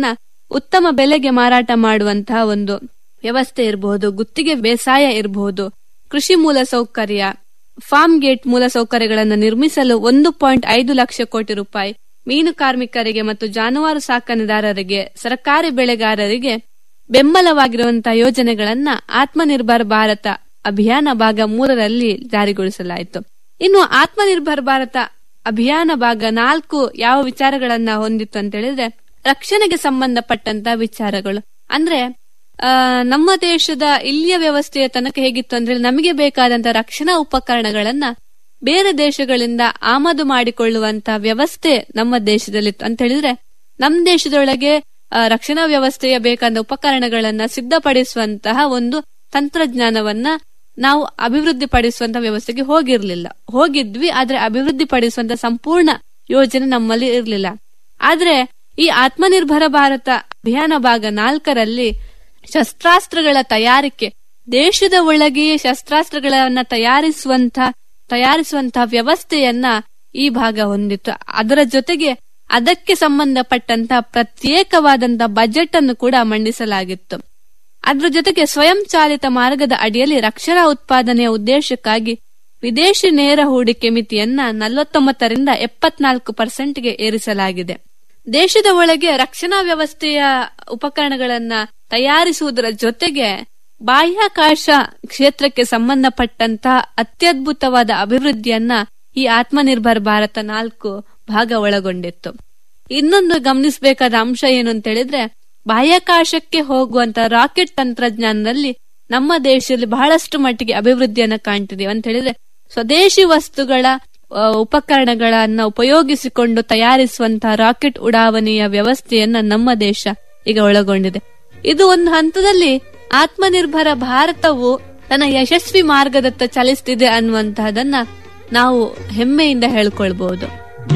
ಉತ್ತಮ ಬೆಲೆಗೆ ಮಾರಾಟ ಮಾಡುವಂತಹ ಒಂದು ವ್ಯವಸ್ಥೆ ಇರಬಹುದು ಗುತ್ತಿಗೆ ಬೇಸಾಯ ಇರಬಹುದು ಕೃಷಿ ಮೂಲ ಸೌಕರ್ಯ ಫಾರ್ಮ್ ಗೇಟ್ ಮೂಲ ಸೌಕರ್ಯಗಳನ್ನು ನಿರ್ಮಿಸಲು ಒಂದು ಪಾಯಿಂಟ್ ಐದು ಲಕ್ಷ ಕೋಟಿ ರೂಪಾಯಿ ಮೀನು ಕಾರ್ಮಿಕರಿಗೆ ಮತ್ತು ಜಾನುವಾರು ಸಾಕಣೆದಾರರಿಗೆ ಸರ್ಕಾರಿ ಬೆಳೆಗಾರರಿಗೆ ಬೆಂಬಲವಾಗಿರುವಂತಹ ಯೋಜನೆಗಳನ್ನ ಆತ್ಮನಿರ್ಭರ್ ಭಾರತ ಅಭಿಯಾನ ಭಾಗ ಮೂರರಲ್ಲಿ ಜಾರಿಗೊಳಿಸಲಾಯಿತು ಇನ್ನು ಆತ್ಮನಿರ್ಭರ್ ಭಾರತ ಅಭಿಯಾನ ಭಾಗ ನಾಲ್ಕು ಯಾವ ವಿಚಾರಗಳನ್ನ ಹೊಂದಿತ್ತು ಅಂತ ಹೇಳಿದ್ರೆ ರಕ್ಷಣೆಗೆ ಸಂಬಂಧಪಟ್ಟಂತ ವಿಚಾರಗಳು ಅಂದ್ರೆ ಆ, ನಮ್ಮ ದೇಶದ ಇಲ್ಲಿಯ ವ್ಯವಸ್ಥೆಯ ತನಕ ಹೇಗಿತ್ತು ಅಂದ್ರೆ ನಮಗೆ ಬೇಕಾದಂತ ರಕ್ಷಣಾ ಉಪಕರಣಗಳನ್ನ ಬೇರೆ ದೇಶಗಳಿಂದ ಆಮದು ಮಾಡಿಕೊಳ್ಳುವಂತ ವ್ಯವಸ್ಥೆ ನಮ್ಮ ದೇಶದಲ್ಲಿತ್ತು ಅಂತ ಹೇಳಿದ್ರೆ ನಮ್ಮ ದೇಶದೊಳಗೆ ಆ, ರಕ್ಷಣಾ ವ್ಯವಸ್ಥೆಯ ಬೇಕಾದ ಉಪಕರಣಗಳನ್ನ ಸಿದ್ಧಪಡಿಸುವಂತಹ ಒಂದು ತಂತ್ರಜ್ಞಾನವನ್ನ ನಾವು ಅಭಿವೃದ್ಧಿ ಪಡಿಸುವಂತ ವ್ಯವಸ್ಥೆಗೆ ಹೋಗಿರ್ಲಿಲ್ಲ ಹೋಗಿದ್ವಿ ಆದ್ರೆ ಅಭಿವೃದ್ಧಿ ಪಡಿಸುವಂತ ಸಂಪೂರ್ಣ ಯೋಜನೆ ನಮ್ಮಲ್ಲಿ ಇರಲಿಲ್ಲ ಆದ್ರೆ ಈ ಆತ್ಮನಿರ್ಭರ ಭಾರತ ಅಭಿಯಾನ ಭಾಗ ನಾಲ್ಕರಲ್ಲಿ ಶಸ್ತ್ರಾಸ್ತ್ರಗಳ ತಯಾರಿಕೆ ದೇಶದ ಒಳಗೆಯೇ ಶಸ್ತ್ರಾಸ್ತ್ರಗಳನ್ನ ತಯಾರಿಸುವಂತ ತಯಾರಿಸುವಂತಹ ವ್ಯವಸ್ಥೆಯನ್ನ ಈ ಭಾಗ ಹೊಂದಿತ್ತು ಅದರ ಜೊತೆಗೆ ಅದಕ್ಕೆ ಸಂಬಂಧಪಟ್ಟಂತ ಪ್ರತ್ಯೇಕವಾದಂತ ಬಜೆಟ್ ಅನ್ನು ಕೂಡ ಮಂಡಿಸಲಾಗಿತ್ತು ಅದರ ಜೊತೆಗೆ ಸ್ವಯಂ ಚಾಲಿತ ಮಾರ್ಗದ ಅಡಿಯಲ್ಲಿ ರಕ್ಷಣಾ ಉತ್ಪಾದನೆಯ ಉದ್ದೇಶಕ್ಕಾಗಿ ವಿದೇಶಿ ನೇರ ಹೂಡಿಕೆ ಮಿತಿಯನ್ನ ನಲವತ್ತೊಂಬತ್ತರಿಂದ ಎಪ್ಪತ್ನಾಲ್ಕು ಪರ್ಸೆಂಟ್ಗೆ ಏರಿಸಲಾಗಿದೆ ದೇಶದ ಒಳಗೆ ರಕ್ಷಣಾ ವ್ಯವಸ್ಥೆಯ ಉಪಕರಣಗಳನ್ನ ತಯಾರಿಸುವುದರ ಜೊತೆಗೆ ಬಾಹ್ಯಾಕಾಶ ಕ್ಷೇತ್ರಕ್ಕೆ ಸಂಬಂಧಪಟ್ಟಂತ ಅತ್ಯದ್ಭುತವಾದ ಅಭಿವೃದ್ಧಿಯನ್ನ ಈ ಆತ್ಮನಿರ್ಭರ್ ಭಾರತ ನಾಲ್ಕು ಭಾಗ ಒಳಗೊಂಡಿತ್ತು ಇನ್ನೊಂದು ಗಮನಿಸಬೇಕಾದ ಅಂಶ ಏನು ಅಂತ ಹೇಳಿದ್ರೆ ಬಾಹ್ಯಾಕಾಶಕ್ಕೆ ಹೋಗುವಂತ ರಾಕೆಟ್ ತಂತ್ರಜ್ಞಾನದಲ್ಲಿ ನಮ್ಮ ದೇಶದಲ್ಲಿ ಬಹಳಷ್ಟು ಮಟ್ಟಿಗೆ ಅಭಿವೃದ್ಧಿಯನ್ನ ಕಾಣ್ತಿದೀವಿ ಅಂತ ಹೇಳಿದ್ರೆ ಸ್ವದೇಶಿ ವಸ್ತುಗಳ ಆ, ಉಪಕರಣಗಳನ್ನ ಉಪಯೋಗಿಸಿಕೊಂಡು ತಯಾರಿಸುವಂತಹ ರಾಕೆಟ್ ಉಡಾವಣೆಯ ವ್ಯವಸ್ಥೆಯನ್ನ ನಮ್ಮ ದೇಶ ಈಗ ಒಳಗೊಂಡಿದೆ ಇದು ಒಂದು ಹಂತದಲ್ಲಿ ಆತ್ಮನಿರ್ಭರ ಭಾರತವು ತನ್ನ ಯಶಸ್ವಿ ಮಾರ್ಗದತ್ತ ಚಲಿಸ್ತಿದೆ ಅನ್ನುವಂತಹದನ್ನ ನಾವು ಹೆಮ್ಮೆಯಿಂದ ಹೇಳ್ಕೊಳ್ಬಹುದು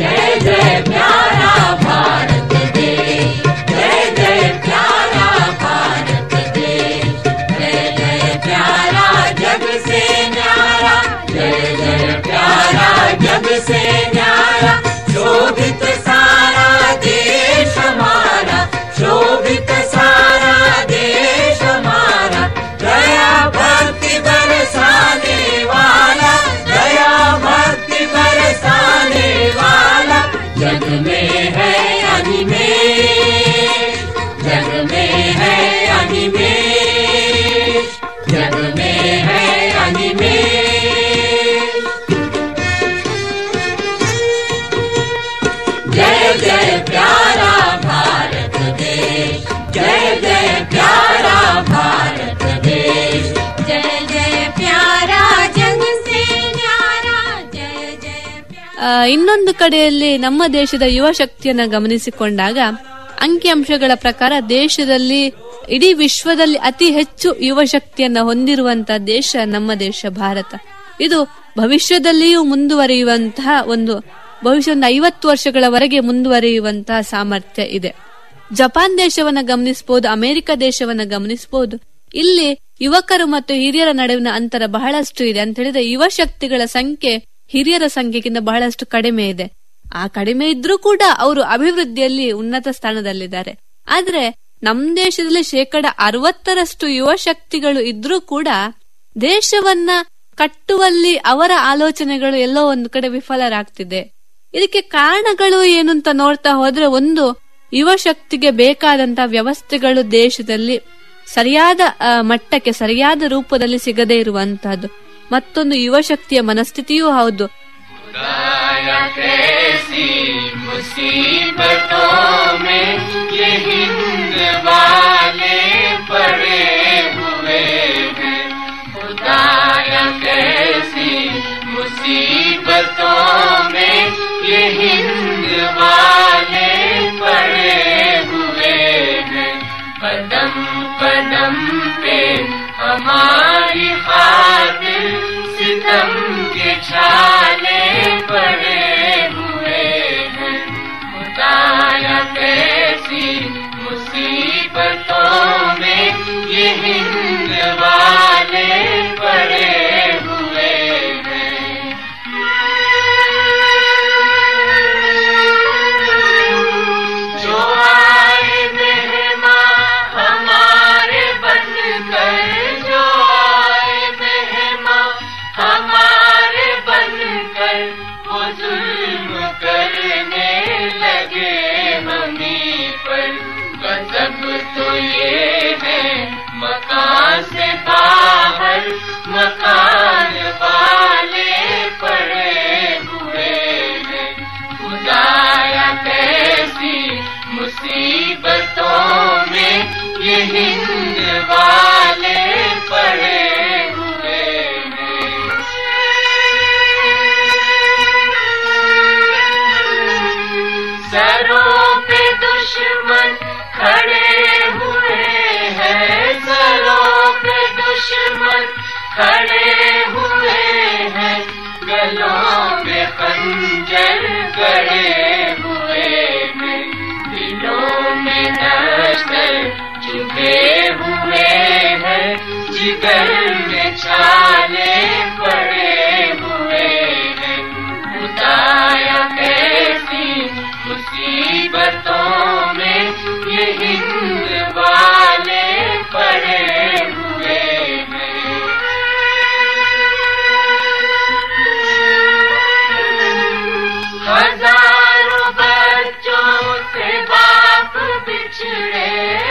प्यारा जग से न्यारा जय जय प्यारा जग से न्यारा शोभित सारा देश हमारा शोभित सारा देश हमारा दया भक्ति बरसाने वाला दया भक्ति बरसाने वाला जग में है अनिमेष जग में है अनिमेष जग में है अनिमेष जय जय प्यारा भारत देश जय जय प्यारा भारत देश जय जय प्यारा जग से न्यारा जय जय ಆ, ಇನ್ನೊಂದು ಕಡೆಯಲ್ಲಿ ನಮ್ಮ ದೇಶದ ಯುವ ಶಕ್ತಿಯನ್ನ ಗಮನಿಸಿಕೊಂಡಾಗ ಅಂಕಿಅಂಶಗಳ ಪ್ರಕಾರ ದೇಶದಲ್ಲಿ ಇಡೀ ವಿಶ್ವದಲ್ಲಿ ಅತಿ ಹೆಚ್ಚು ಯುವ ಶಕ್ತಿಯನ್ನ ಹೊಂದಿರುವಂತಹ ದೇಶ ನಮ್ಮ ದೇಶ ಭಾರತ ಇದು ಭವಿಷ್ಯದಲ್ಲಿಯೂ ಮುಂದುವರಿಯುವಂತಹ ಒಂದು ಭವಿಷ್ಯ ಒಂದು ಐವತ್ತು ವರ್ಷಗಳವರೆಗೆ ಮುಂದುವರಿಯುವಂತಹ ಸಾಮರ್ಥ್ಯ ಇದೆ ಜಪಾನ್ ದೇಶವನ್ನ ಗಮನಿಸಬಹುದು ಅಮೆರಿಕ ದೇಶವನ್ನ ಗಮನಿಸಬಹುದು ಇಲ್ಲಿ ಯುವಕರು ಮತ್ತು ಹಿರಿಯರ ನಡುವಿನ ಅಂತರ ಬಹಳಷ್ಟು ಇದೆ ಅಂತ ಹೇಳಿದ್ರೆ ಯುವ ಶಕ್ತಿಗಳ ಸಂಖ್ಯೆ ಹಿರಿಯರ ಸಂಖ್ಯೆಗಿಂತ ಬಹಳಷ್ಟು ಕಡಿಮೆ ಇದೆ ಆ ಕಡಿಮೆ ಇದ್ರೂ ಕೂಡ ಅವರು ಅಭಿವೃದ್ಧಿಯಲ್ಲಿ ಉನ್ನತ ಸ್ಥಾನದಲ್ಲಿದ್ದಾರೆ ಆದ್ರೆ ನಮ್ ದೇಶದಲ್ಲಿ ಶೇಕಡ ಅರವತ್ತರಷ್ಟು ಯುವ ಶಕ್ತಿಗಳು ಇದ್ರೂ ಕೂಡ ದೇಶವನ್ನ ಕಟ್ಟುವಲ್ಲಿ ಅವರ ಆಲೋಚನೆಗಳು ಎಲ್ಲೋ ಒಂದು ಕಡೆ ವಿಫಲರಾಗ್ತಿದೆ ಇದಕ್ಕೆ ಕಾರಣಗಳು ಏನು ಅಂತ ನೋಡ್ತಾ ಹೋದ್ರೆ ಒಂದು ಯುವ ಶಕ್ತಿಗೆ ಬೇಕಾದಂತ ವ್ಯವಸ್ಥೆಗಳು ದೇಶದಲ್ಲಿ ಸರಿಯಾದ ಆ, ಮಟ್ಟಕ್ಕೆ ಸರಿಯಾದ ರೂಪದಲ್ಲಿ ಸಿಗದೇ ಇರುವಂತಹದ್ದು ಮತ್ತೊಂದು ಯುವ ಶಕ್ತಿಯ ಮನಸ್ಥಿತಿಯೂ ಹೌದು खुदाया कैसी मुसीबतों में ये हिंद वाले पड़े हुए हैं खुदाया कैसी मुसीबतों में ये हिंद वाले पड़े हुए हैं कदम कदम पे हमारी खातिर सितम के छाले पड़े हुए हैं खुदाया कैसी मुसीबतों में ये हिंद वाले पड़े हुए हैं जो आए मेहमान हिंद वाले पड़े हुए हैं सरों पे दुश्मन खड़े हुए हैं सरों पे दुश्मन खड़े हुए हैं गलों में खंजर गड़े हुए हैं दिलों में नस्ल चुभे हुए हैं जिगर में छाले पड़े हुए हैं खुदाया कैसी मुसीबतों में ये हिंद वाले पड़े हुए हैं हजारों बच्चों से बाप बिछड़े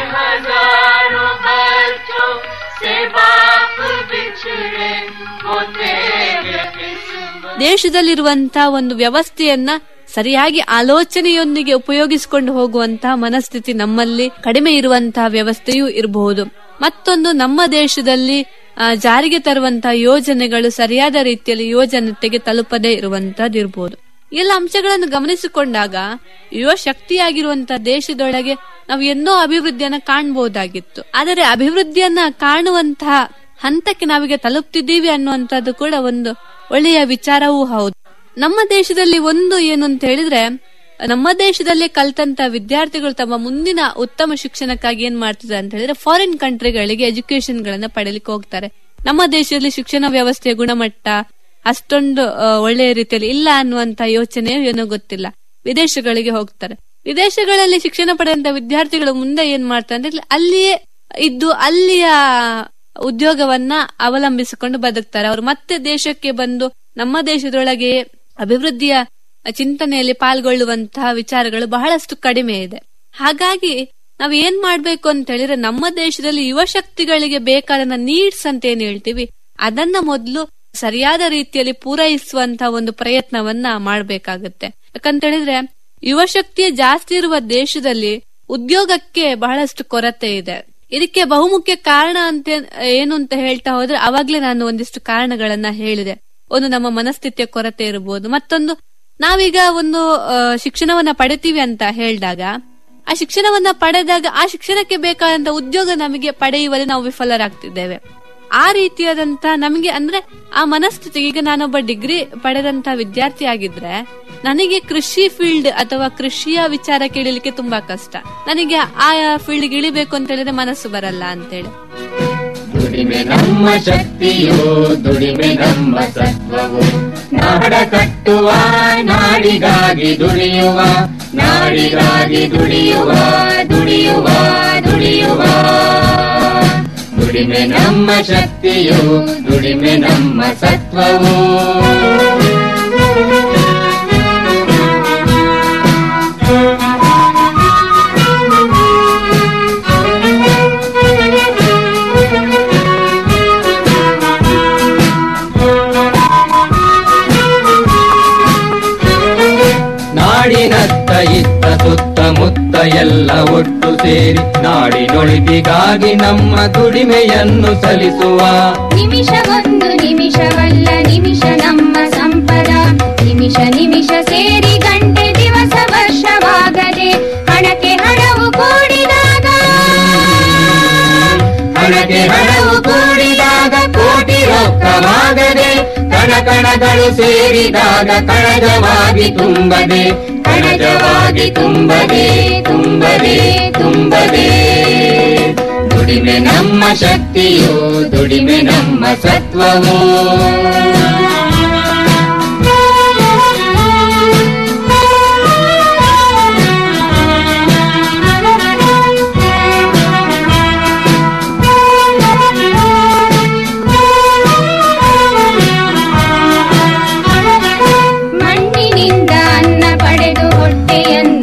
हजारों बच्चों से बाप बिछड़े वो तेरे किस्मत ದೇಶದಲ್ಲಿರುವಂತಹ ಒಂದು ವ್ಯವಸ್ಥೆಯನ್ನ ಸರಿಯಾಗಿ ಆಲೋಚನೆಯೊಂದಿಗೆ ಉಪಯೋಗಿಸಿಕೊಂಡು ಹೋಗುವಂತಹ ಮನಸ್ಥಿತಿ ನಮ್ಮಲ್ಲಿ ಕಡಿಮೆ ಇರುವಂತಹ ವ್ಯವಸ್ಥೆಯೂ ಇರಬಹುದು ಮತ್ತೊಂದು ನಮ್ಮ ದೇಶದಲ್ಲಿ ಆ, ಜಾರಿಗೆ ತರುವಂತಹ ಯೋಜನೆಗಳು ಸರಿಯಾದ ರೀತಿಯಲ್ಲಿ ಯೋಜನೆಗೆ ತಲುಪದೇ ಇರುವಂತಹದ್ದಿರಬಹುದು ಎಲ್ಲ ಅಂಶಗಳನ್ನು ಗಮನಿಸಿಕೊಂಡಾಗ ಯುವ ಶಕ್ತಿಯಾಗಿರುವಂತಹ ದೇಶದೊಳಗೆ ನಾವು ಎನ್ನೋ ಅಭಿವೃದ್ಧಿಯನ್ನ ಕಾಣಬಹುದಾಗಿತ್ತು ಆದರೆ ಅಭಿವೃದ್ಧಿಯನ್ನ ಕಾಣುವಂತಹ ಹಂತಕ್ಕೆ ನಾವೀಗ ತಲುಪ್ತಿದ್ದೀವಿ ಅನ್ನುವಂಥದ್ದು ಕೂಡ ಒಂದು ಒಳ್ಳೆಯ ವಿಚಾರವೂ ಹೌದು ನಮ್ಮ ದೇಶದಲ್ಲಿ ಒಂದು ಏನು ಅಂತ ಹೇಳಿದ್ರೆ ನಮ್ಮ ದೇಶದಲ್ಲಿ ಕಲ್ತಂತ ವಿದ್ಯಾರ್ಥಿಗಳು ತಮ್ಮ ಮುಂದಿನ ಉತ್ತಮ ಶಿಕ್ಷಣಕ್ಕಾಗಿ ಏನ್ ಮಾಡ್ತಿದ್ದಾರೆ ಅಂತ ಹೇಳಿದ್ರೆ ಫಾರಿನ್ ಕಂಟ್ರಿಗಳಿಗೆ ಎಜುಕೇಶನ್ ಗಳನ್ನ ಪಡೆಯಲಿಕ್ಕೆ ಹೋಗ್ತಾರೆ ನಮ್ಮ ದೇಶದಲ್ಲಿ ಶಿಕ್ಷಣ ವ್ಯವಸ್ಥೆಯ ಗುಣಮಟ್ಟ ಅಷ್ಟೊಂದು ಆ, ಒಳ್ಳೆಯ ರೀತಿಯಲ್ಲಿ ಇಲ್ಲ ಅನ್ನುವಂತ ಯೋಚನೆ ಏನೋ ಗೊತ್ತಿಲ್ಲ ವಿದೇಶಗಳಿಗೆ ಹೋಗ್ತಾರೆ ವಿದೇಶಗಳಲ್ಲಿ ಶಿಕ್ಷಣ ಪಡೆದಂತ ವಿದ್ಯಾರ್ಥಿಗಳು ಮುಂದೆ ಏನ್ ಮಾಡ್ತಾರೆ ಅಂದ್ರೆ ಅಲ್ಲಿಯೇ ಇದ್ದು ಅಲ್ಲಿಯ ಉದ್ಯೋಗವನ್ನ ಅವಲಂಬಿಸಿಕೊಂಡು ಬದುಕ್ತಾರೆ ಅವರು ಮತ್ತೆ ದೇಶಕ್ಕೆ ಬಂದು ನಮ್ಮ ದೇಶದೊಳಗೆ ಅಭಿವೃದ್ಧಿಯ ಚಿಂತನೆಯಲ್ಲಿ ಪಾಲ್ಗೊಳ್ಳುವಂತಹ ವಿಚಾರಗಳು ಬಹಳಷ್ಟು ಕಡಿಮೆ ಇದೆ ಹಾಗಾಗಿ ನಾವ್ ಏನ್ ಮಾಡ್ಬೇಕು ಅಂತ ಹೇಳಿದ್ರೆ ನಮ್ಮ ದೇಶದಲ್ಲಿ ಯುವ ಶಕ್ತಿಗಳಿಗೆ ಬೇಕಾದ ನೀಡ್ಸ್ ಅಂತ ಏನ್ ಹೇಳ್ತೀವಿ ಅದನ್ನ ಮೊದಲು ಸರಿಯಾದ ರೀತಿಯಲ್ಲಿ ಪೂರೈಸುವಂತಹ ಒಂದು ಪ್ರಯತ್ನವನ್ನ ಮಾಡ್ಬೇಕಾಗತ್ತೆ ಯಾಕಂತ ಹೇಳಿದ್ರೆ ಯುವ ಶಕ್ತಿಯ ಜಾಸ್ತಿ ಇರುವ ದೇಶದಲ್ಲಿ ಉದ್ಯೋಗಕ್ಕೆ ಬಹಳಷ್ಟು ಕೊರತೆ ಇದೆ ಇದಕ್ಕೆ ಬಹುಮುಖ್ಯ ಕಾರಣ ಅಂತ ಏನು ಅಂತ ಹೇಳ್ತಾ ಹೋದ್ರೆ ಅವಾಗ್ಲೇ ನಾನು ಒಂದಿಷ್ಟು ಕಾರಣಗಳನ್ನ ಹೇಳಿದೆ ಒಂದು ನಮ್ಮ ಮನಸ್ಥಿತಿಯ ಕೊರತೆ ಇರಬಹುದು ಮತ್ತೊಂದು ನಾವೀಗ ಒಂದು ಆ, ಶಿಕ್ಷಣವನ್ನ ಪಡಿತೀವಿ ಅಂತ ಹೇಳಿದಾಗ ಆ ಶಿಕ್ಷಣವನ್ನ ಪಡೆದಾಗ ಆ ಶಿಕ್ಷಣಕ್ಕೆ ಬೇಕಾದಂತ ಉದ್ಯೋಗ ನಮಗೆ ಪಡೆಯುವಲ್ಲಿ ನಾವು ವಿಫಲರಾಗ್ತಿದ್ದೇವೆ ಆ ರೀತಿಯಾದಂತ ನಮಗೆ ಅಂದ್ರೆ ಆ ಮನಸ್ಥಿತಿಗೆ ಈಗ ನಾನೊಬ್ಬ ಡಿಗ್ರಿ ಪಡೆದಂತ ವಿದ್ಯಾರ್ಥಿ ಆಗಿದ್ರೆ ನನಗೆ ಕೃಷಿ ಫೀಲ್ಡ್ ಅಥವಾ ಕೃಷಿಯ ವಿಚಾರ ಕೇಳಲಿಕ್ಕೆ ತುಂಬಾ ಕಷ್ಟ ನನಗೆ ಆ ಫೀಲ್ಡ್ ಇಳಿಬೇಕು ಅಂತ ಹೇಳಿದ್ರೆ ಮನಸ್ಸು ಬರಲ್ಲ ಅಂತೇಳಿ ದುಡಿಮೆ ನಮ್ಮ ಶಕ್ತಿಯೋ ದುಡಿಮೆ ನಮ್ಮ ಸತ್ವವು ನಾಡ ಕಟ್ಟುವ ನಾಡಿಗಾಗಿ ದುಡಿಯುವ ನಾಡಿಗಾಗಿ ದುಡಿಯುವ ದುಡಿಯುವ ದುಡಿಯುವ ದುಡಿಮೆ ನಮ್ಮ ಶಕ್ತಿಯೋ ದುಡಿಮೆ ನಮ್ಮ ಸತ್ವವು ನಾಡಿನತ್ತ ಇತ್ತ ಸುತ್ತಮುತ್ತ ಎಲ್ಲ ಒಟ್ಟು ಸೇರಿ ನಾಡಿನೊಳಿತಿಗಾಗಿ ನಮ್ಮ ದುಡಿಮೆಯನ್ನು ಸಲ್ಲಿಸುವ ನಿಮಿಷವೊಂದು ನಿಮಿಷವಲ್ಲ ನಿಮಿಷ ನಮ್ಮ ಸಂಪದ ನಿಮಿಷ ನಿಮಿಷ ಸೇರಿ ಗಂಟೆ ದಿವಸ ವರ್ಷವಾಗದೆ ಹಣಕ್ಕೆ ಹಣವು ಕೂಡಿದಾಗ ಹಣಕ್ಕೆ ಹಣವು ಕೂಡಿದಾಗ ಕೋಟಿ ರೊಕ್ಕವಾಗದೆ ಕಣ ಕಣಗಳು ಸೇರಿದಾಗ ಕಣಜವಾಗಿ ತುಂಬದೆ ಕಣಜವಾಗಿ ತುಂಬದೆ ತುಂಬದೆ ತುಂಬದೆ ದುಡಿಮೆ ನಮ್ಮ ಶಕ್ತಿಯೋ ದುಡಿಮೆ ನಮ್ಮ ಸತ್ವವೋ